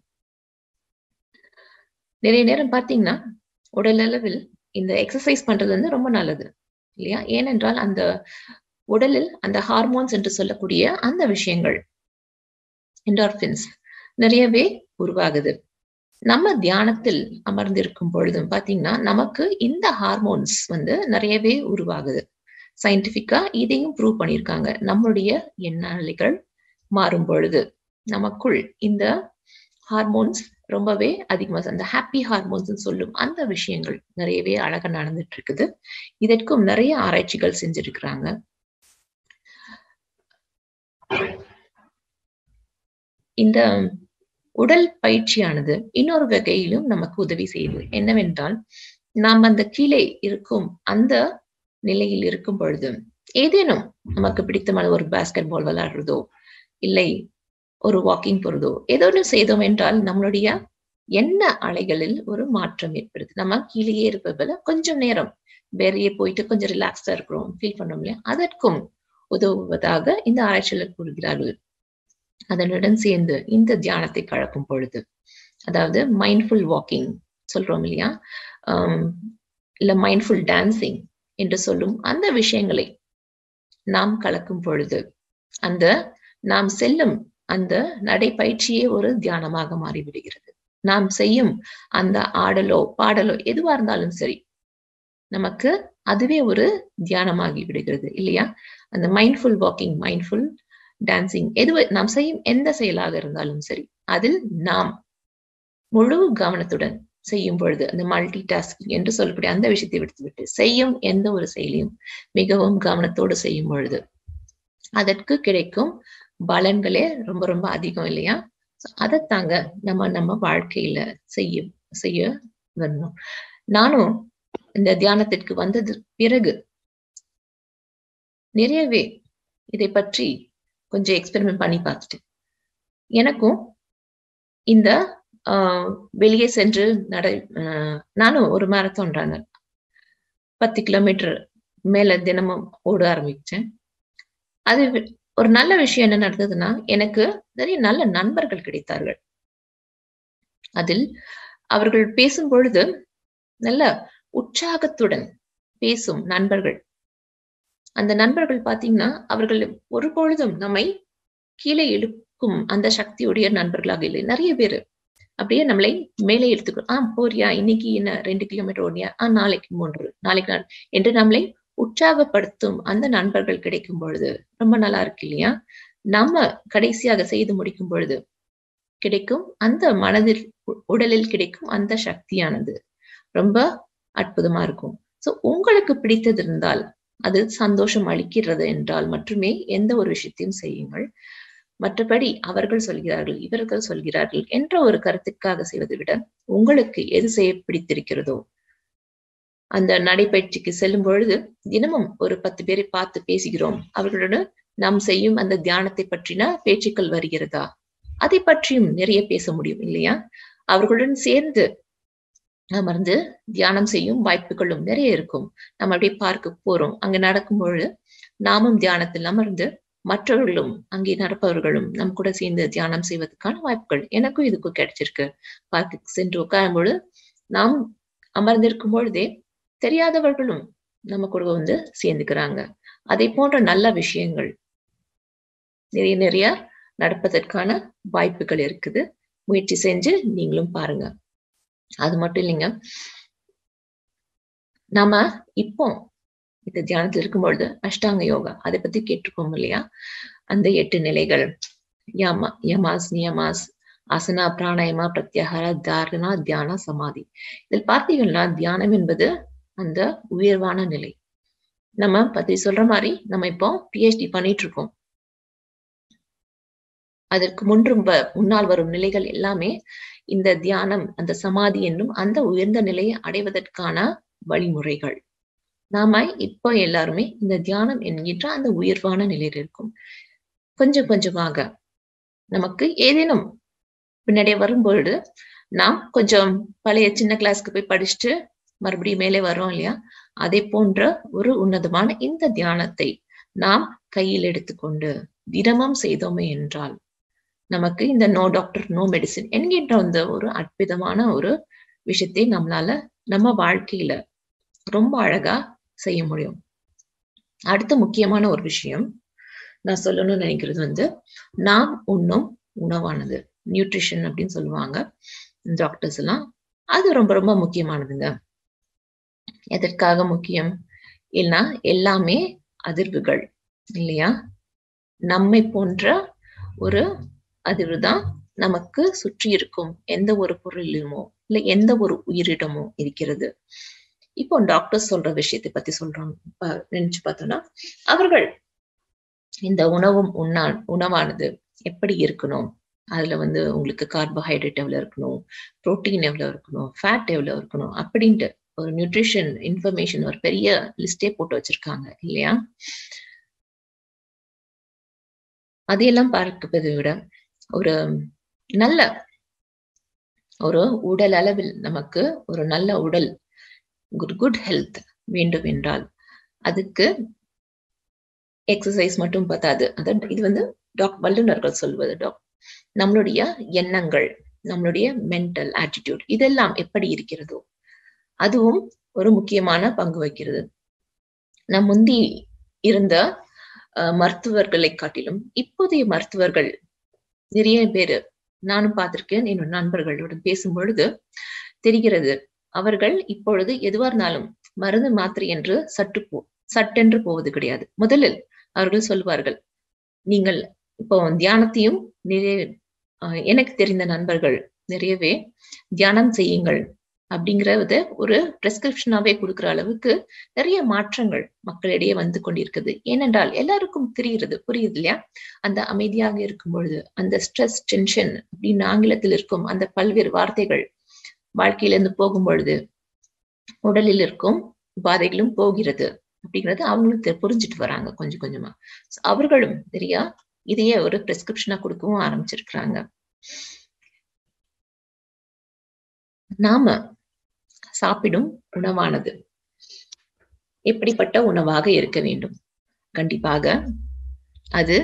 நிறைய நேரம் பார்த்தீங்கன்னா உடல் அளவில் இந்த எக்ஸசைஸ் பண்றது வந்து ரொம்ப நல்லது இல்லையா ஏனென்றால் அந்த உடலில் அந்த ஹார்மோன்ஸ் என்று சொல்லக்கூடிய அந்த விஷயங்கள் என்டார்பின்ஸ் நிறையவே உருவாகுது நம்ம தியானத்தில் அமர்ந்திருக்கும் பொழுதும் பாத்தீங்கன்னா நமக்கு இந்த ஹார்மோன்ஸ் வந்து நிறையவே உருவாகுது சயின்டிபிக்கா இதையும் ப்ரூவ் பண்ணியிருக்காங்க நம்மளுடைய எண்ணாளிகள் மாறும் பொழுது நமக்குள் இந்த ஹார்மோன்ஸ் ரொம்பவே அதிகமா அந்த ஹாப்பி ஹார்மோன்ஸ் சொல்லும் அந்த விஷயங்கள் நிறையவே அழகா நடந்துட்டு இருக்குது இதற்கும் நிறைய ஆராய்ச்சிகள் செஞ்சிருக்கிறாங்க இந்த உடல் பயிற்சியானது இன்னொரு வகையிலும் நமக்கு உதவி செய்யுது என்னவென்றால் நாம் அந்த கீழே இருக்கும் அந்த நிலையில் இருக்கும் பொழுது ஏதேனும் நமக்கு பிடித்தமான ஒரு பாஸ்கெட் பால் விளையாடுறதோ இல்லை ஒரு வாக்கிங் போறதோ ஏதோ ஒன்று செய்தோம் என்றால் நம்மளுடைய எண்ண அலைகளில் ஒரு மாற்றம் ஏற்படுது நம்ம கீழேயே இருப்பதில் கொஞ்சம் நேரம் வெளியே போயிட்டு கொஞ்சம் ரிலாக்ஸ்டா இருக்கிறோம் ஃபீல் பண்ணோம் இல்லையா அதற்கும் உதவுவதாக இந்த ஆராய்ச்சியாளர் கூறுகிறார்கள் அதனுடன் சேர்ந்து இந்த தியானத்தை கலக்கும் பொழுது அதாவது மைண்ட்ஃபுல் வாக்கிங் சொல்றோம் இல்லையா இல்ல மைண்ட்ஃபுல் டான்சிங் என்று சொல்லும் அந்த விஷயங்களை நாம் கலக்கும் பொழுது அந்த நாம் செல்லும் அந்த நடைப்பயிற்சியே ஒரு தியானமாக மாறிவிடுகிறது நாம் செய்யும் அந்த ஆடலோ பாடலோ எதுவா இருந்தாலும் சரி நமக்கு அதுவே ஒரு தியானமாகி விடுகிறது இல்லையா அந்த மைண்ட்ஃபுல் வாக்கிங் மைண்ட்ஃபுல் டான்சிங் எது நாம் செய்யும் எந்த செயலாக இருந்தாலும் சரி அதில் நாம் முழு கவனத்துடன் செய்யும் பொழுது அந்த மல்டி டாஸ்கிங் என்று சொல்லக்கூடிய அந்த விஷயத்தை விடுத்துவிட்டு செய்யும் எந்த ஒரு செயலையும் மிகவும் கவனத்தோடு செய்யும் பொழுது அதற்கு கிடைக்கும் பலன்களே ரொம்ப ரொம்ப அதிகம் இல்லையா அதைத்தாங்க நம்ம நம்ம வாழ்க்கையில செய்ய செய்ய வரணும் நானும் இந்த தியானத்திற்கு வந்தது பிறகு நிறையவே இதை பற்றி கொஞ்சம் எக்ஸ்பெரிமெண்ட் பண்ணி பார்த்துட்டு எனக்கும் இந்த ஆஹ் வெளியே சென்று நடை நானும் ஒரு மேரத்தான் ரன்னர் பத்து கிலோமீட்டர் மேல தினமும் ஓட ஆரம்பிச்சேன் அது ஒரு நல்ல விஷயம் என்ன நடந்ததுன்னா எனக்கு நிறைய நல்ல நண்பர்கள் கிடைத்தார்கள் அதில் அவர்கள் பேசும் பொழுது நல்ல உற்சாகத்துடன் பேசும் நண்பர்கள் அந்த நண்பர்கள் பாத்தீங்கன்னா அவர்கள் ஒரு பொழுதும் நம்மை கீழே இழுக்கும் அந்த சக்தியுடைய நண்பர்களாக இல்லை நிறைய பேரு அப்படியே நம்மளை மேலே எடுத்துக்கோ ஆஹ் போறியா இன்னைக்கு என்ன ரெண்டு கிலோமீட்டர் ஓடியா ஆஹ் நாளைக்கு மூன்று நாளைக்கு நாள் என்று நம்மளை உற்சாகப்படுத்தும் அந்த நண்பர்கள் கிடைக்கும் பொழுது ரொம்ப நல்லா இருக்கு இல்லையா நம்ம கடைசியாக செய்து முடிக்கும் பொழுது கிடைக்கும் அந்த மனதில் உடலில் கிடைக்கும் அந்த சக்தியானது ரொம்ப அற்புதமா இருக்கும் சோ உங்களுக்கு பிடித்தது இருந்தால் அது சந்தோஷம் அளிக்கிறது என்றால் மட்டுமே எந்த ஒரு விஷயத்தையும் செய்யுங்கள் மற்றபடி அவர்கள் சொல்கிறார்கள் இவர்கள் சொல்கிறார்கள் என்ற ஒரு கருத்துக்காக செய்வதை விட உங்களுக்கு எது செய்ய பிடித்திருக்கிறதோ அந்த நடைப்பயிற்சிக்கு செல்லும் பொழுது தினமும் ஒரு பத்து பேரை பார்த்து பேசுகிறோம் அவர்களுடன் நாம் செய்யும் அந்த தியானத்தை பற்றின பேச்சுக்கள் வருகிறதா அதை பற்றியும் நிறைய பேச முடியும் இல்லையா அவர்களுடன் சேர்ந்து அமர்ந்து தியானம் செய்யும் வாய்ப்புகளும் நிறைய இருக்கும் நம்ம அப்படியே பார்க்க போறோம் அங்க நடக்கும் பொழுது நாமும் தியானத்தில் அமர்ந்து மற்றவர்களும் அங்கே நடப்பவர்களும் நம் கூட சேர்ந்து தியானம் செய்வதற்கான வாய்ப்புகள் எனக்கும் இதுக்கும் கிடைச்சிருக்கு பார்க்க சென்று உட்காரும் பொழுது நாம் அமர்ந்திருக்கும் பொழுதே தெரியாதவர்களும் நம்ம கூட வந்து சேர்ந்துக்கிறாங்க அதை போன்ற நல்ல விஷயங்கள் நிறைய நிறைய நடப்பதற்கான வாய்ப்புகள் இருக்குது முயற்சி செஞ்சு நீங்களும் பாருங்க அது மட்டும் இல்லைங்க நாம இப்போ இந்த தியானத்துல இருக்கும் பொழுது அஷ்டாங்க யோகா அதை பத்தி கேட்டிருக்கோம் இல்லையா அந்த எட்டு நிலைகள் யமா யமாஸ் நியமாஸ் அசனா பிராணாயமா பிரத்யாகாரா தாரணா தியானா சமாதி இதில் பார்த்தீங்கன்னா தியானம் என்பது அந்த உயர்வான நிலை நம்ம பத்தி சொல்ற மாதிரி நம்ம இப்போ பிஹெச்டி பண்ணிட்டு இருக்கோம் அதற்கு முன்றும் முன்னால் வரும் நிலைகள் எல்லாமே இந்த தியானம் அந்த சமாதி என்னும் அந்த உயர்ந்த நிலையை அடைவதற்கான வழிமுறைகள் நாம இப்போ எல்லாருமே இந்த தியானம் என்கின்ற அந்த உயர்வான நிலையில் இருக்கும் கொஞ்சம் கொஞ்சமாக நமக்கு ஏதேனும் பின்னாடியே வரும்பொழுது நாம் கொஞ்சம் பழைய சின்ன கிளாஸ்க்கு போய் படிச்சுட்டு மறுபடியும் மேலே வரோம் இல்லையா அதே போன்ற ஒரு உன்னதமான இந்த தியானத்தை நாம் கையில் எடுத்துக்கொண்டு தினமும் செய்தோமே என்றால் நமக்கு இந்த நோ டாக்டர் நோ மெடிசின் என்கின்ற அந்த ஒரு அற்புதமான ஒரு விஷயத்தை நம்மளால நம்ம வாழ்க்கையில ரொம்ப அழகா செய்ய முடியும் அடுத்த முக்கியமான ஒரு விஷயம் நான் சொல்லணும்னு நினைக்கிறது வந்து நாம் உண்ணும் உணவானது நியூட்ரிஷன் அப்படின்னு சொல்லுவாங்க டாக்டர்ஸ் எல்லாம் அது ரொம்ப ரொம்ப முக்கியமானதுங்க எதற்காக முக்கியம் இல்லைன்னா எல்லாமே அதிர்வுகள் இல்லையா நம்மை போன்ற ஒரு அதிர்வு தான் நமக்கு சுற்றி இருக்கும் எந்த ஒரு பொருளிலுமோ இல்ல எந்த ஒரு உயிரிடமோ இருக்கிறது இப்போ டாக்டர் சொல்ற விஷயத்தை பத்தி சொல்றோம் நினைச்சு பார்த்தோம்னா அவர்கள் இந்த உணவும் உண்ணா உணவானது எப்படி இருக்கணும் அதுல வந்து உங்களுக்கு கார்போஹைட்ரேட் எவ்வளவு இருக்கணும் புரோட்டீன் எவ்வளவு இருக்கணும் ஃபேட் எவ்வளவு இருக்கணும் அப்படின்ட்டு ஒரு நியூட்ரிஷன் இன்ஃபர்மேஷன் ஒரு பெரிய லிஸ்டே போட்டு வச்சிருக்காங்க இல்லையா அதையெல்லாம் பார்ப்பதை விட ஒரு நல்ல ஒரு உடல் அளவில் நமக்கு ஒரு நல்ல உடல் குட் குட் ஹெல்த் வேண்டும் என்றால் அதுக்கு எக்ஸசைஸ் மட்டும் பத்தாது அதான் இது வந்து டாக் வல்லுநர்கள் சொல்வது டாக் நம்மளுடைய எண்ணங்கள் நம்மளுடைய மென்டல் ஆட்டிடியூட் இதெல்லாம் எப்படி இருக்கிறதோ அதுவும் ஒரு முக்கியமான பங்கு வகிக்கிறது நம் முந்தி இருந்த மருத்துவர்களை காட்டிலும் இப்போதைய மருத்துவர்கள் நிறைய பேரு நானும் பார்த்திருக்கேன் என்னோட நண்பர்களுடன் பேசும் பொழுது தெரிகிறது அவர்கள் இப்பொழுது எதுவா இருந்தாலும் மருந்து மாத்திரை என்று சற்று போ சட்டென்று போவது கிடையாது முதலில் அவர்கள் சொல்வார்கள் நீங்கள் இப்போ தியானத்தையும் நிறைய எனக்கு தெரிந்த நண்பர்கள் நிறையவே தியானம் செய்யுங்கள் அப்படிங்கறத ஒரு பிரெஸ்கிரிப்ஷனாவே கொடுக்குற அளவுக்கு நிறைய மாற்றங்கள் மக்களிடையே வந்து கொண்டிருக்குது ஏனென்றால் எல்லாருக்கும் தெரிகிறது புரியுது இல்லையா அந்த அமைதியாக இருக்கும் பொழுது அந்த ஸ்ட்ரெஸ் டென்ஷன் அப்படின்னு ஆங்கிலத்தில் இருக்கும் அந்த பல்வேறு வார்த்தைகள் வாழ்க்கையிலிருந்து போகும் பொழுது உடலில் இருக்கும் பாதைகளும் போகிறது அப்படிங்கறது அவங்களும் புரிஞ்சுட்டு வராங்க கொஞ்சம் கொஞ்சமா அவர்களும் சரியா இதையே ஒரு பிரெஸ்கிரிப்ஷனா கொடுக்கவும் ஆரம்பிச்சிருக்கிறாங்க நாம சாப்பிடும் உணவானது எப்படிப்பட்ட உணவாக இருக்க வேண்டும் கண்டிப்பாக அது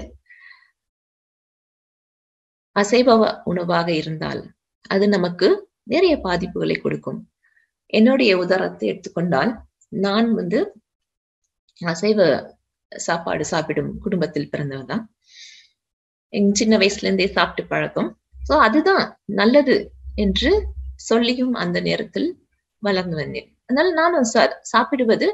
அசைவ உணவாக இருந்தால் அது நமக்கு நிறைய பாதிப்புகளை கொடுக்கும் என்னுடைய உதாரணத்தை எடுத்துக்கொண்டால் நான் வந்து அசைவ சாப்பாடு சாப்பிடும் குடும்பத்தில் பிறந்தவன் தான் எங்க சின்ன வயசுல இருந்தே சாப்பிட்டு பழக்கம் சோ அதுதான் நல்லது என்று சொல்லியும் அந்த நேரத்தில் வளர்ந்து வந்தேன் அதனால நானும் சாப்பிடுவது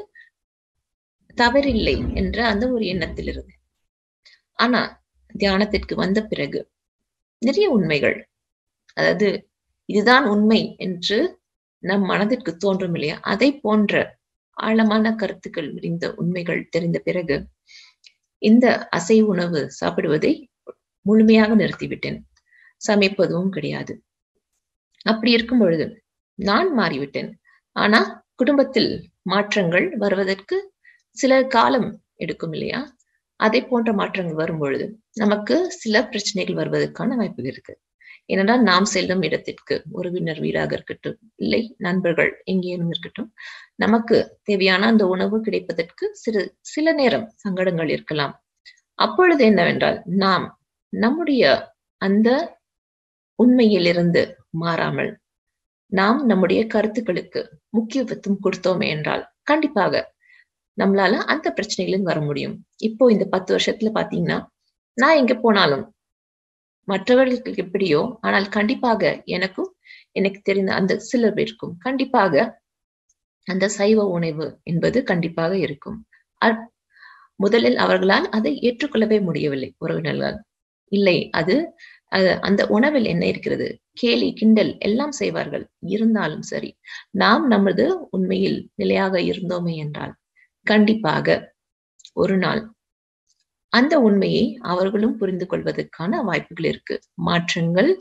தவறில்லை என்ற அந்த ஒரு எண்ணத்தில் இருந்தேன் ஆனா தியானத்திற்கு வந்த பிறகு நிறைய உண்மைகள் அதாவது இதுதான் உண்மை என்று நம் மனதிற்கு தோன்றும் இல்லையா அதை போன்ற ஆழமான கருத்துக்கள் விரிந்த உண்மைகள் தெரிந்த பிறகு இந்த அசை உணவு சாப்பிடுவதை முழுமையாக நிறுத்திவிட்டேன் சமைப்பதும் கிடையாது அப்படி இருக்கும் பொழுது நான் மாறிவிட்டேன் ஆனா குடும்பத்தில் மாற்றங்கள் வருவதற்கு சில காலம் எடுக்கும் இல்லையா அதை போன்ற மாற்றங்கள் வரும் பொழுது நமக்கு சில பிரச்சனைகள் வருவதற்கான வாய்ப்பு இருக்கு ஏனென்றால் நாம் செல்லும் இடத்திற்கு உறவினர் வீடாக இருக்கட்டும் இல்லை நண்பர்கள் எங்கேயும் இருக்கட்டும் நமக்கு தேவையான அந்த உணவு கிடைப்பதற்கு சிறு சில நேரம் சங்கடங்கள் இருக்கலாம் அப்பொழுது என்னவென்றால் நாம் நம்முடைய அந்த உண்மையிலிருந்து மாறாமல் நாம் நம்முடைய கருத்துக்களுக்கு முக்கியத்துவம் கொடுத்தோமே என்றால் கண்டிப்பாக நம்மளால அந்த பிரச்சனைகளும் வர முடியும் இப்போ இந்த பத்து வருஷத்துல பாத்தீங்கன்னா நான் எங்க போனாலும் மற்றவர்களுக்கு எப்படியோ ஆனால் கண்டிப்பாக எனக்கும் எனக்கு தெரிந்த அந்த சில பேருக்கும் கண்டிப்பாக அந்த சைவ உணவு என்பது கண்டிப்பாக இருக்கும் முதலில் அவர்களால் அதை ஏற்றுக்கொள்ளவே முடியவில்லை உறவினர்களால் இல்லை அது அந்த உணவில் என்ன இருக்கிறது கேலி கிண்டல் எல்லாம் செய்வார்கள் இருந்தாலும் சரி நாம் நமது உண்மையில் நிலையாக இருந்தோமே என்றால் கண்டிப்பாக ஒரு நாள் அந்த உண்மையை அவர்களும் புரிந்து கொள்வதற்கான வாய்ப்புகள் இருக்கு மாற்றங்கள்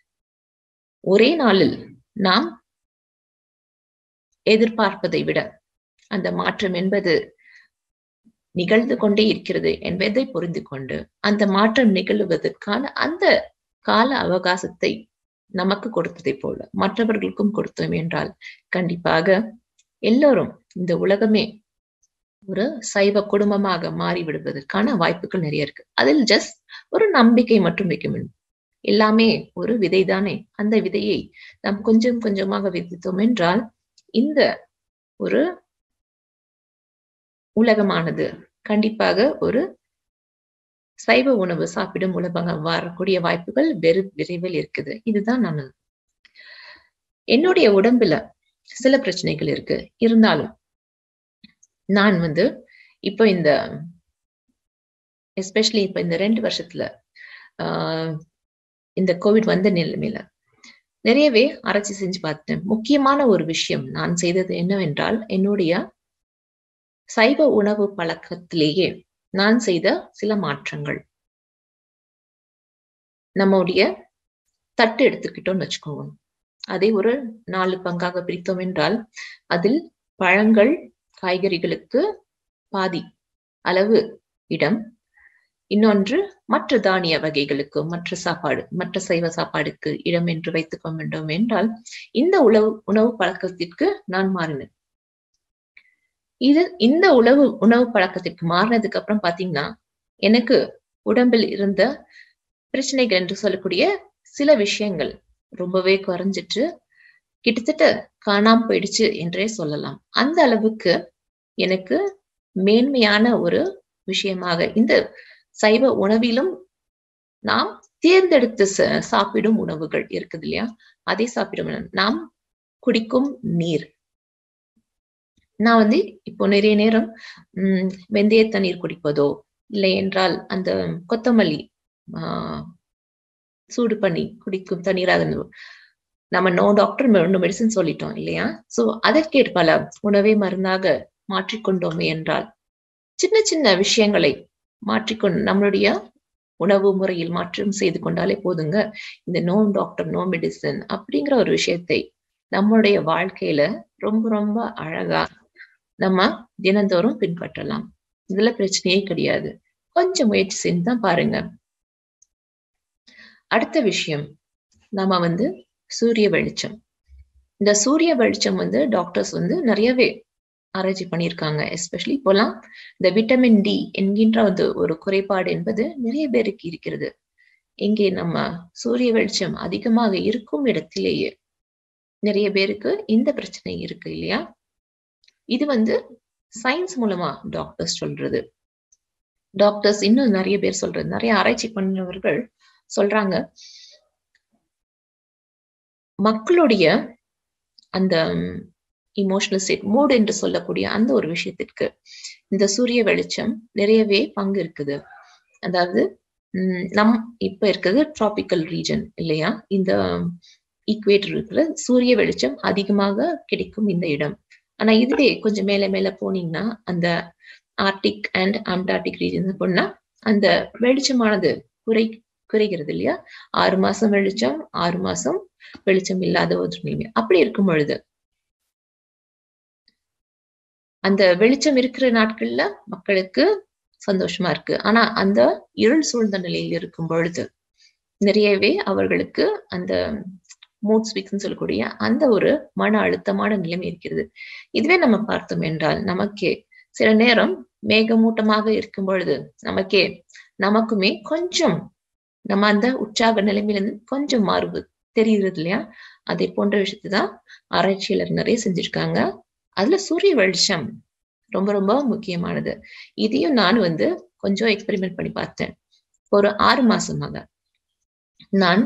ஒரே நாளில் நாம் எதிர்பார்ப்பதை விட அந்த மாற்றம் என்பது நிகழ்ந்து கொண்டே இருக்கிறது என்பதை புரிந்து கொண்டு அந்த மாற்றம் நிகழ்வதற்கான அந்த கால அவகாசத்தை நமக்கு கொடுத்ததை போல மற்றவர்களுக்கும் கொடுத்தோம் என்றால் கண்டிப்பாக எல்லோரும் இந்த உலகமே ஒரு சைவ குடும்பமாக மாறிவிடுவதற்கான வாய்ப்புகள் நிறைய இருக்கு அதில் ஜஸ்ட் ஒரு நம்பிக்கை மட்டும் வைக்க வேண்டும் எல்லாமே ஒரு விதை தானே அந்த விதையை நாம் கொஞ்சம் கொஞ்சமாக விதித்தோம் என்றால் இந்த ஒரு உலகமானது கண்டிப்பாக ஒரு சைவ உணவு சாப்பிடும் உலகம் வரக்கூடிய வாய்ப்புகள் வெறு விரைவில் இருக்குது இதுதான் நான் என்னுடைய உடம்புல சில பிரச்சனைகள் இருக்கு இருந்தாலும் நான் வந்து இப்போ இந்த எஸ்பெஷலி இப்ப இந்த ரெண்டு வருஷத்துல ஆஹ் இந்த கோவிட் வந்த நிலைமையில நிறையவே ஆராய்ச்சி செஞ்சு பார்த்தேன் முக்கியமான ஒரு விஷயம் நான் செய்தது என்னவென்றால் என்னுடைய சைவ உணவு பழக்கத்திலேயே நான் செய்த சில மாற்றங்கள் நம்முடைய தட்டு எடுத்துக்கிட்டோம்னு வச்சுக்கோங்க அதை ஒரு நாலு பங்காக பிரித்தோம் என்றால் அதில் பழங்கள் காய்கறிகளுக்கு பாதி அளவு இடம் இன்னொன்று மற்ற தானிய வகைகளுக்கு மற்ற சாப்பாடு மற்ற சைவ சாப்பாடுக்கு இடம் என்று வைத்துக் கொண்டோம் என்றால் இந்த உணவு உணவு பழக்கத்திற்கு நான் மாறினேன் இது இந்த உணவு உணவு பழக்கத்திற்கு மாறினதுக்கு அப்புறம் பாத்தீங்கன்னா எனக்கு உடம்பில் இருந்த பிரச்சனைகள் என்று சொல்லக்கூடிய சில விஷயங்கள் ரொம்பவே குறைஞ்சிட்டு கிட்டத்தட்ட காணாம போயிடுச்சு என்றே சொல்லலாம் அந்த அளவுக்கு எனக்கு மேன்மையான ஒரு விஷயமாக இந்த சைவ உணவிலும் நாம் தேர்ந்தெடுத்து சாப்பிடும் உணவுகள் இருக்குது இல்லையா அதை சாப்பிடும் நாம் குடிக்கும் நீர் நான் வந்து இப்போ நிறைய நேரம் உம் வெந்தய தண்ணீர் குடிப்பதோ இல்லை என்றால் அந்த கொத்தமல்லி ஆஹ் சூடு பண்ணி குடிக்கும் தண்ணீராக நம்ம நோ டாக்டர் ஒன்று மெடிசன் சொல்லிட்டோம் இல்லையா சோ அதற்கேற்பல உணவை மருந்தாக மாற்றிக்கொண்டோமே என்றால் சின்ன சின்ன விஷயங்களை மாற்றிக்கொண்டு நம்மளுடைய உணவு முறையில் மாற்றம் செய்து கொண்டாலே போதுங்க இந்த நோ டாக்டர் நோ மெடிசன் அப்படிங்கிற ஒரு விஷயத்தை நம்மளுடைய வாழ்க்கையில ரொம்ப ரொம்ப அழகா நம்ம தினந்தோறும் பின்பற்றலாம் இதுல பிரச்சனையே கிடையாது கொஞ்சம் முயற்சி செஞ்சு தான் பாருங்க அடுத்த விஷயம் நம்ம வந்து சூரிய வெளிச்சம் இந்த சூரிய வெளிச்சம் வந்து டாக்டர்ஸ் வந்து நிறையவே ஆராய்ச்சி பண்ணியிருக்காங்க எஸ்பெஷலி இப்போலாம் இந்த விட்டமின் டி என்கின்ற வந்து ஒரு குறைபாடு என்பது நிறைய பேருக்கு இருக்கிறது இங்கே நம்ம சூரிய வெளிச்சம் அதிகமாக இருக்கும் இடத்திலேயே நிறைய பேருக்கு இந்த பிரச்சனை இருக்கு இல்லையா இது வந்து சயின்ஸ் மூலமா டாக்டர்ஸ் சொல்றது டாக்டர்ஸ் இன்னும் நிறைய பேர் சொல்றது நிறைய ஆராய்ச்சி பண்ணவர்கள் சொல்றாங்க மக்களுடைய அந்த இமோஷனல் ஸ்டேட் மூட் என்று சொல்லக்கூடிய அந்த ஒரு விஷயத்திற்கு இந்த சூரிய வெளிச்சம் நிறையவே பங்கு இருக்குது அதாவது நம் இப்ப இருக்கிறது டிராபிக்கல் ரீஜன் இல்லையா இந்த ஈக்குவேட்டர் இருக்கிற சூரிய வெளிச்சம் அதிகமாக கிடைக்கும் இந்த இடம் ஆனா இதுவே கொஞ்சம் மேல மேல போனீங்கன்னா அந்த ஆர்டிக் அண்ட் அண்டார்டிக் ரீஜன் போனா அந்த வெளிச்சமானது குறை குறைகிறது இல்லையா ஆறு மாசம் வெளிச்சம் ஆறு மாசம் வெளிச்சம் இல்லாத ஒரு அப்படி இருக்கும் பொழுது அந்த வெளிச்சம் இருக்கிற நாட்கள்ல மக்களுக்கு சந்தோஷமா இருக்கு ஆனா அந்த இருள் சூழ்ந்த நிலையில் இருக்கும் பொழுது நிறையவே அவர்களுக்கு அந்த மூட் ஸ்விக்ஸ் சொல்லக்கூடிய அந்த ஒரு மன அழுத்தமான நிலைமை இருக்கிறது இதுவே நம்ம பார்த்தோம் என்றால் நமக்கே சில நேரம் மேகமூட்டமாக இருக்கும் பொழுது நமக்கே நமக்குமே கொஞ்சம் நம்ம அந்த உற்சாக நிலைமையிலிருந்து கொஞ்சம் மாறுவு தெரிகிறது இல்லையா அதை போன்ற விஷயத்தை தான் ஆராய்ச்சியாளர் நிறைய செஞ்சிருக்காங்க அதுல சூரிய வெளிச்சம் ரொம்ப ரொம்ப முக்கியமானது இதையும் நான் வந்து கொஞ்சம் எக்ஸ்பெரிமெண்ட் பண்ணி பார்த்தேன் ஒரு ஆறு மாசமாக நான்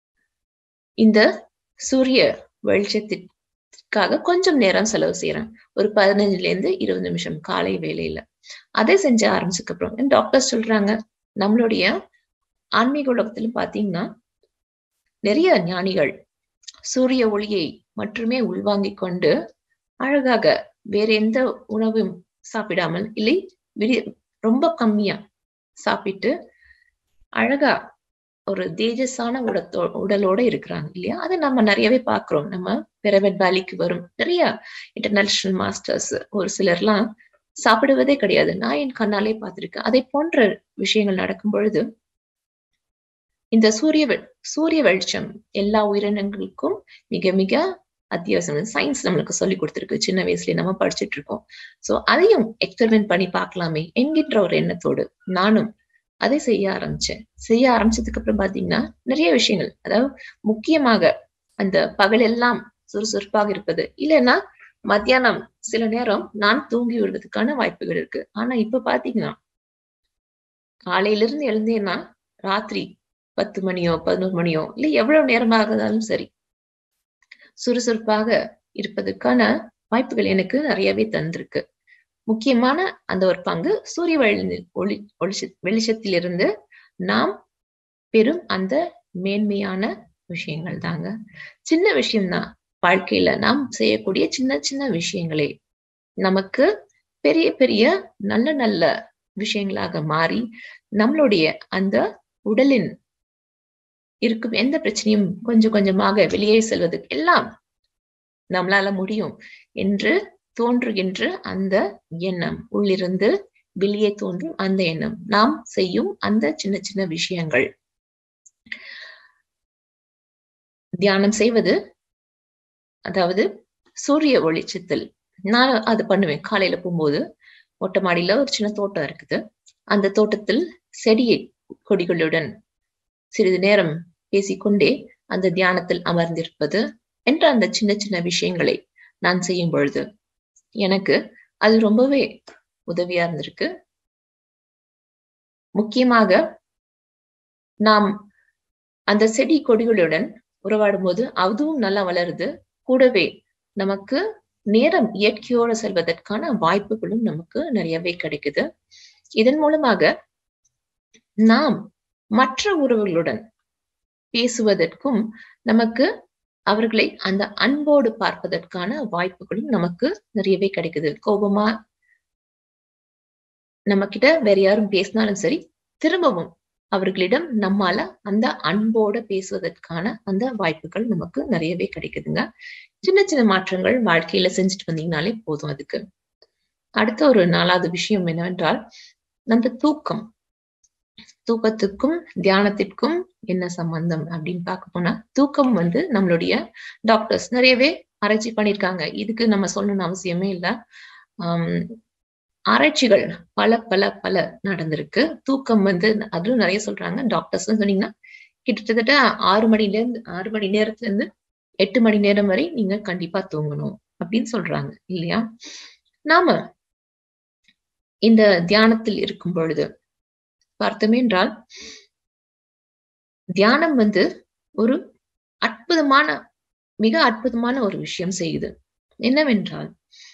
இந்த சூரிய வெளிச்சத்திற்காக கொஞ்சம் நேரம் செலவு செய்யறேன் ஒரு பதினஞ்சுல இருந்து இருபது நிமிஷம் காலை வேலையில அதை செஞ்ச ஆரம்பிச்சதுக்கு அப்புறம் டாக்டர் சொல்றாங்க நம்மளுடைய ஆன்மீக உலகத்திலும் பாத்தீங்கன்னா நிறைய ஞானிகள் சூரிய ஒளியை மட்டுமே உள்வாங்கிக் கொண்டு அழகாக வேற எந்த உணவும் சாப்பிடாமல் இல்லை ரொம்ப கம்மியா சாப்பிட்டு அழகா ஒரு தேஜஸான உடத்தோ உடலோட இருக்கிறாங்க இல்லையா அதை நம்ம நிறையவே பாக்குறோம் நம்ம பிரவட் வேலிக்கு வரும் நிறைய இன்டர்நேஷனல் மாஸ்டர்ஸ் ஒரு சிலர்லாம் சாப்பிடுவதே கிடையாது நான் என் கண்ணாலே பார்த்திருக்கேன் அதை போன்ற விஷயங்கள் நடக்கும் பொழுது இந்த சூரிய சூரிய வெளிச்சம் எல்லா உயிரினங்களுக்கும் மிக மிக அத்தியாவசியம் சயின்ஸ் நம்மளுக்கு சொல்லி கொடுத்துருக்கு சின்ன வயசுலயே நம்ம படிச்சுட்டு இருக்கோம் சோ அதையும் எக்ஸ்பெரிமெண்ட் பண்ணி பார்க்கலாமே என்கின்ற ஒரு எண்ணத்தோடு நானும் அதை செய்ய ஆரம்பிச்சேன் செய்ய ஆரம்பிச்சதுக்கு அப்புறம் பாத்தீங்கன்னா நிறைய விஷயங்கள் அதாவது முக்கியமாக அந்த பகல் எல்லாம் சுறுசுறுப்பாக இருப்பது இல்லைன்னா மத்தியானம் சில நேரம் நான் தூங்கி விடுவதற்கான வாய்ப்புகள் இருக்கு ஆனா இப்ப பாத்தீங்கன்னா காலையில இருந்து எழுந்தேன்னா ராத்திரி பத்து மணியோ பதினோரு மணியோ இல்லை எவ்வளவு நேரமாக இருந்தாலும் சரி சுறுசுறுப்பாக இருப்பதற்கான வாய்ப்புகள் எனக்கு நிறையவே தந்திருக்கு முக்கியமான அந்த ஒரு பங்கு சூரிய வழி ஒளி ஒளிச்ச வெளிச்சத்திலிருந்து நாம் பெரும் அந்த மேன்மையான விஷயங்கள் தாங்க சின்ன விஷயம்தான் வாழ்க்கையில நாம் செய்யக்கூடிய சின்ன சின்ன விஷயங்களே நமக்கு பெரிய பெரிய நல்ல நல்ல விஷயங்களாக மாறி நம்மளுடைய அந்த உடலின் இருக்கும் எந்த பிரச்சனையும் கொஞ்சம் கொஞ்சமாக வெளியே செல்வதற்கு எல்லாம் நம்மளால முடியும் என்று தோன்றுகின்ற அந்த எண்ணம் உள்ளிருந்து வெளியே தோன்றும் அந்த எண்ணம் நாம் செய்யும் அந்த சின்ன சின்ன விஷயங்கள் தியானம் செய்வது அதாவது சூரிய ஒளிச்சத்தில் நான் அது பண்ணுவேன் காலையில போகும்போது மொட்டை மாடியில ஒரு சின்ன தோட்டம் இருக்குது அந்த தோட்டத்தில் செடியை கொடிகளுடன் சிறிது நேரம் பேசிக்கொண்டே அந்த தியானத்தில் அமர்ந்திருப்பது என்ற அந்த சின்ன சின்ன விஷயங்களை நான் செய்யும் பொழுது எனக்கு அது ரொம்பவே உதவியா இருந்திருக்கு முக்கியமாக நாம் அந்த செடி கொடிகளுடன் உறவாடும் போது அதுவும் நல்லா வளருது கூடவே நமக்கு நேரம் இயற்கையோடு செல்வதற்கான வாய்ப்புகளும் நமக்கு நிறையவே கிடைக்குது இதன் மூலமாக நாம் மற்ற உறவுகளுடன் பேசுவதற்கும் நமக்கு அவர்களை அந்த அன்போடு பார்ப்பதற்கான வாய்ப்புகளும் நமக்கு நிறையவே கிடைக்குது கோபமா நம்ம கிட்ட வேற யாரும் பேசினாலும் சரி திரும்பவும் அவர்களிடம் நம்மால அந்த அன்போட பேசுவதற்கான அந்த வாய்ப்புகள் நமக்கு நிறையவே கிடைக்குதுங்க சின்ன சின்ன மாற்றங்கள் வாழ்க்கையில செஞ்சுட்டு வந்தீங்கனாலே போதும் அதுக்கு அடுத்த ஒரு நாலாவது விஷயம் என்னவென்றால் அந்த தூக்கம் தூக்கத்துக்கும் தியானத்திற்கும் என்ன சம்பந்தம் அப்படின்னு பார்க்க போனா தூக்கம் வந்து நம்மளுடைய டாக்டர்ஸ் நிறையவே ஆராய்ச்சி பண்ணியிருக்காங்க இதுக்கு நம்ம சொல்லணும்னு அவசியமே இல்லை ஆஹ் ஆராய்ச்சிகள் பல பல பல நடந்திருக்கு தூக்கம் வந்து அதுவும் நிறைய சொல்றாங்க டாக்டர்ஸ் சொன்னீங்கன்னா கிட்டத்தட்ட ஆறு மணில இருந்து ஆறு மணி நேரத்துல இருந்து எட்டு மணி நேரம் வரை நீங்க கண்டிப்பா தூங்கணும் அப்படின்னு சொல்றாங்க இல்லையா நாம இந்த தியானத்தில் இருக்கும் பொழுது பார்த்தோமே என்றால் தியானம் வந்து ஒரு அற்புதமான மிக அற்புதமான ஒரு விஷயம் செய்யுது என்னவென்றால்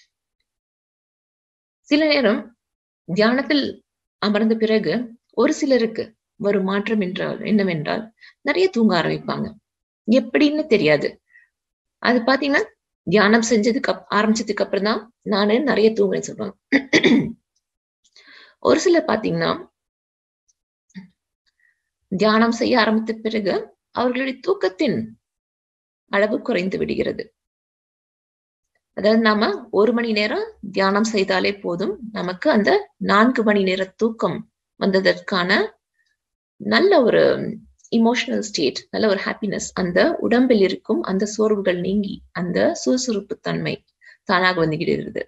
சில நேரம் தியானத்தில் அமர்ந்த பிறகு ஒரு சிலருக்கு ஒரு மாற்றம் என்றால் என்னவென்றால் நிறைய தூங்க ஆரம்பிப்பாங்க எப்படின்னு தெரியாது அது பாத்தீங்கன்னா தியானம் செஞ்சதுக்கு அப் ஆரம்பிச்சதுக்கு அப்புறம் தான் நானு நிறைய தூங்குறேன்னு சொல்லுவாங்க ஒரு சிலர் பாத்தீங்கன்னா தியானம் செய்ய ஆரம்பித்த பிறகு அவர்களுடைய தூக்கத்தின் அளவு குறைந்து விடுகிறது அதாவது நாம ஒரு மணி நேரம் தியானம் செய்தாலே போதும் நமக்கு அந்த நான்கு மணி நேர தூக்கம் வந்ததற்கான நல்ல ஒரு இமோஷனல் ஸ்டேட் நல்ல ஒரு ஹாப்பினஸ் அந்த உடம்பில் இருக்கும் அந்த சோர்வுகள் நீங்கி அந்த சுறுசுறுப்பு தன்மை தானாக வந்துகிறது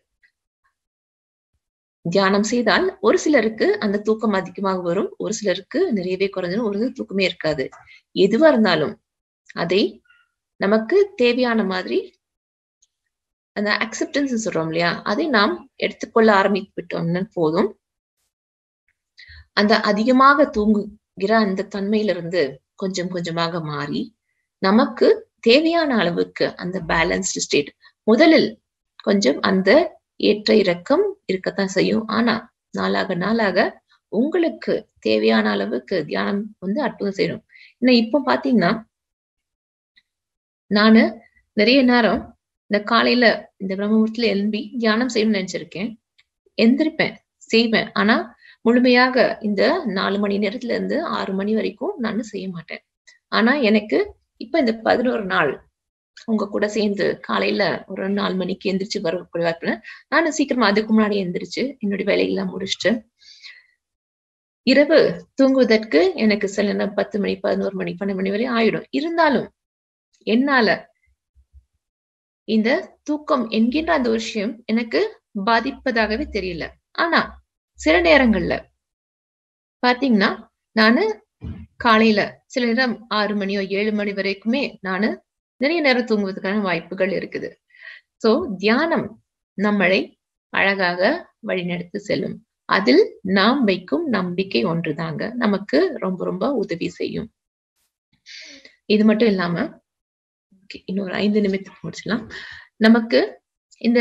தியானம் செய்தால் ஒரு சிலருக்கு அந்த தூக்கம் அதிகமாக வரும் ஒரு சிலருக்கு நிறையவே குறைஞ்சிடும் ஒரு சிலர் தூக்கமே இருக்காது எதுவா இருந்தாலும் அதை நமக்கு தேவையான மாதிரி அந்த அக்செப்டன்ஸ் சொல்றோம் இல்லையா அதை நாம் எடுத்துக்கொள்ள ஆரம்பித்து விட்டோம்னு போதும் அந்த அதிகமாக தூங்குகிற அந்த தன்மையிலிருந்து கொஞ்சம் கொஞ்சமாக மாறி நமக்கு தேவையான அளவுக்கு அந்த பேலன்ஸ்டு ஸ்டேட் முதலில் கொஞ்சம் அந்த ஏற்ற இறக்கம் இருக்கத்தான் செய்யும் ஆனா நாளாக நாளாக உங்களுக்கு தேவையான அளவுக்கு தியானம் வந்து அற்புதம் செய்யணும் இன்னும் இப்போ பாத்தீங்கன்னா நானு நிறைய நேரம் இந்த காலையில இந்த பிரம்மபுரத்துல எழும்பி தியானம் செய்யணும்னு நினைச்சிருக்கேன் எந்திரிப்பேன் செய்வேன் ஆனா முழுமையாக இந்த நாலு மணி நேரத்துல இருந்து ஆறு மணி வரைக்கும் நான் செய்ய மாட்டேன் ஆனா எனக்கு இப்ப இந்த பதினோரு நாள் உங்க கூட சேர்ந்து காலையில ஒரு நாலு மணிக்கு எந்திரிச்சு வரக்கூடிய வாய்ப்புல நானும் சீக்கிரமா அதுக்கு முன்னாடி எந்திரிச்சு என்னுடைய வேலையெல்லாம் முடிச்சுட்டு இரவு தூங்குவதற்கு எனக்கு சில நேரம் பத்து மணி பதினோரு மணி பன்னெண்டு மணி வரை ஆயிடும் இருந்தாலும் என்னால இந்த தூக்கம் என்கின்ற அந்த விஷயம் எனக்கு பாதிப்பதாகவே தெரியல ஆனா சில நேரங்கள்ல பாத்தீங்கன்னா நானு காலையில சில நேரம் ஆறு மணியோ ஏழு மணி வரைக்குமே நானு நிறைய நேரம் தூங்குவதற்கான வாய்ப்புகள் இருக்குது சோ தியானம் நம்மளை அழகாக வழிநடத்தி செல்லும் அதில் நாம் வைக்கும் நம்பிக்கை ஒன்றுதாங்க நமக்கு ரொம்ப ரொம்ப உதவி செய்யும் இது மட்டும் இல்லாம இன்னொரு ஐந்து நிமிஷத்துக்கு முடிச்சலாம் நமக்கு இந்த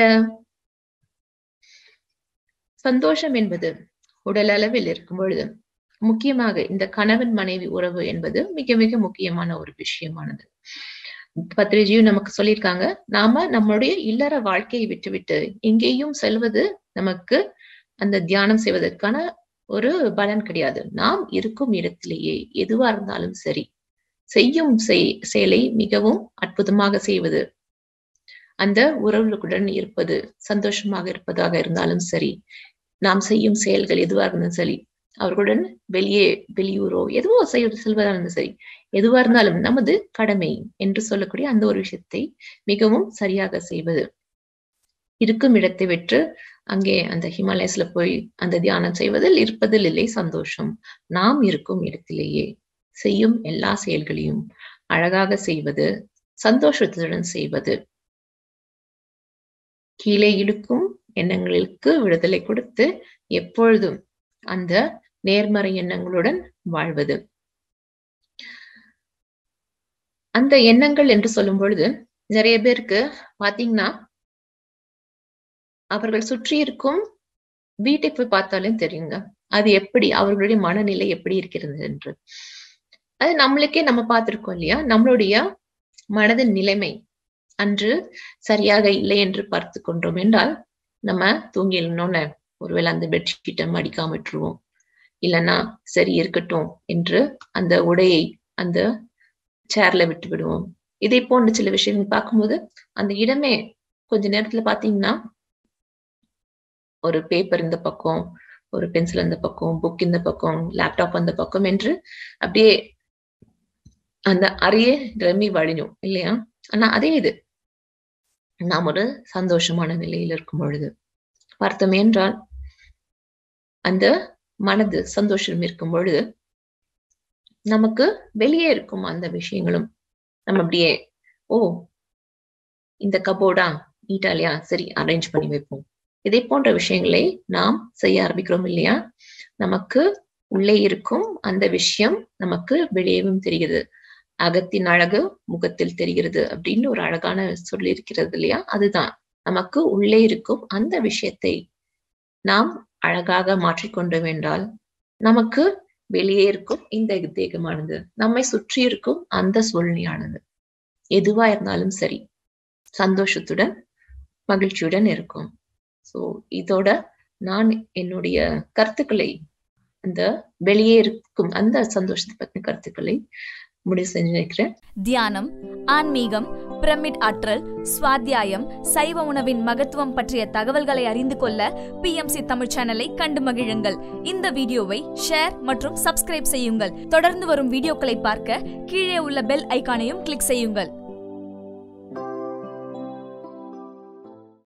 சந்தோஷம் என்பது உடல் அளவில் இருக்கும் பொழுது முக்கியமாக இந்த கணவன் மனைவி உறவு என்பது மிக மிக முக்கியமான ஒரு விஷயமானது பத்ரிஜியும் நமக்கு சொல்லியிருக்காங்க நாம நம்மளுடைய இல்லற வாழ்க்கையை விட்டுவிட்டு எங்கேயும் செல்வது நமக்கு அந்த தியானம் செய்வதற்கான ஒரு பலன் கிடையாது நாம் இருக்கும் இடத்திலேயே எதுவா இருந்தாலும் சரி செய்யும் செயலை மிகவும் அற்புதமாக செய்வது அந்த உறவுகளுடன் இருப்பது சந்தோஷமாக இருப்பதாக இருந்தாலும் சரி நாம் செய்யும் செயல்கள் எதுவாக இருந்தாலும் சரி அவர்களுடன் வெளியே வெளியூரோ எதுவோ செய்ய செல்வதாக இருந்தாலும் சரி எதுவா இருந்தாலும் நமது கடமை என்று சொல்லக்கூடிய அந்த ஒரு விஷயத்தை மிகவும் சரியாக செய்வது இருக்கும் இடத்தை விட்டு அங்கே அந்த ஹிமாலயஸ்ல போய் அந்த தியானம் செய்வதில் இருப்பதில் இல்லை சந்தோஷம் நாம் இருக்கும் இடத்திலேயே செய்யும் எல்லா செயல்களையும் அழகாக செய்வது சந்தோஷத்துடன் செய்வது கீழே இழுக்கும் எண்ணங்களுக்கு விடுதலை கொடுத்து எப்பொழுதும் அந்த நேர்மறை எண்ணங்களுடன் வாழ்வது அந்த எண்ணங்கள் என்று சொல்லும் பொழுது நிறைய பேருக்கு பாத்தீங்கன்னா அவர்கள் சுற்றி இருக்கும் வீட்டை போய் பார்த்தாலும் தெரியுங்க அது எப்படி அவர்களுடைய மனநிலை எப்படி இருக்கிறது என்று அது நம்மளுக்கே நம்ம பார்த்திருக்கோம் இல்லையா நம்மளுடைய மனதின் நிலைமை அன்று சரியாக இல்லை என்று பார்த்து கொண்டோம் என்றால் நம்ம தூங்கிடணும்னு ஒருவேளை அந்த பெட்ஷீட்டை மடிக்காம விட்டுருவோம் இல்லைன்னா சரி இருக்கட்டும் என்று அந்த உடையை அந்த சேர்ல விட்டு விடுவோம் இதை போன்ற சில விஷயங்கள் பார்க்கும்போது அந்த இடமே கொஞ்ச நேரத்துல பாத்தீங்கன்னா ஒரு பேப்பர் இந்த பக்கம் ஒரு பென்சில் இந்த பக்கம் புக் இந்த பக்கம் லேப்டாப் அந்த பக்கம் என்று அப்படியே அந்த அறையே ரம்மி வழியும் இல்லையா ஆனா அதே இது நாம் ஒரு சந்தோஷமான நிலையில் இருக்கும் பொழுது பார்த்தோம் என்றால் அந்த மனது சந்தோஷம் இருக்கும் பொழுது நமக்கு வெளியே இருக்கும் அந்த விஷயங்களும் நம்ம அப்படியே ஓ இந்த கபோர்டா நீட்டா இல்லையா சரி அரேஞ்ச் பண்ணி வைப்போம் இதே போன்ற விஷயங்களை நாம் செய்ய ஆரம்பிக்கிறோம் இல்லையா நமக்கு உள்ளே இருக்கும் அந்த விஷயம் நமக்கு வெளியேவும் தெரிகிறது அகத்தின் அழகு முகத்தில் தெரிகிறது அப்படின்னு ஒரு அழகான சொல்லி இருக்கிறது இல்லையா அதுதான் நமக்கு உள்ளே இருக்கும் அந்த விஷயத்தை நாம் அழகாக மாற்றிக்கொண்டோம் என்றால் நமக்கு வெளியே இருக்கும் இந்த தேகமானது நம்மை சுற்றி இருக்கும் அந்த சூழ்நிலையானது எதுவா இருந்தாலும் சரி சந்தோஷத்துடன் மகிழ்ச்சியுடன் இருக்கும் சோ இதோட நான் என்னுடைய கருத்துக்களை அந்த வெளியே இருக்கும் அந்த சந்தோஷத்தை பத்தின கருத்துக்களை முடிவு செஞ்சு வைக்கிறேன் தியானம் ஆன்மீகம் பிரமிட் ஆற்றல் சுவாத்தியாயம் சைவ உணவின் மகத்துவம் பற்றிய தகவல்களை அறிந்து கொள்ள பிஎம்சி தமிழ் சேனலை கண்டு மகிழுங்கள் இந்த வீடியோவை ஷேர் மற்றும் சப்ஸ்கிரைப் செய்யுங்கள் தொடர்ந்து வரும் வீடியோக்களை பார்க்க கீழே உள்ள பெல் ஐகானையும் கிளிக் செய்யுங்கள்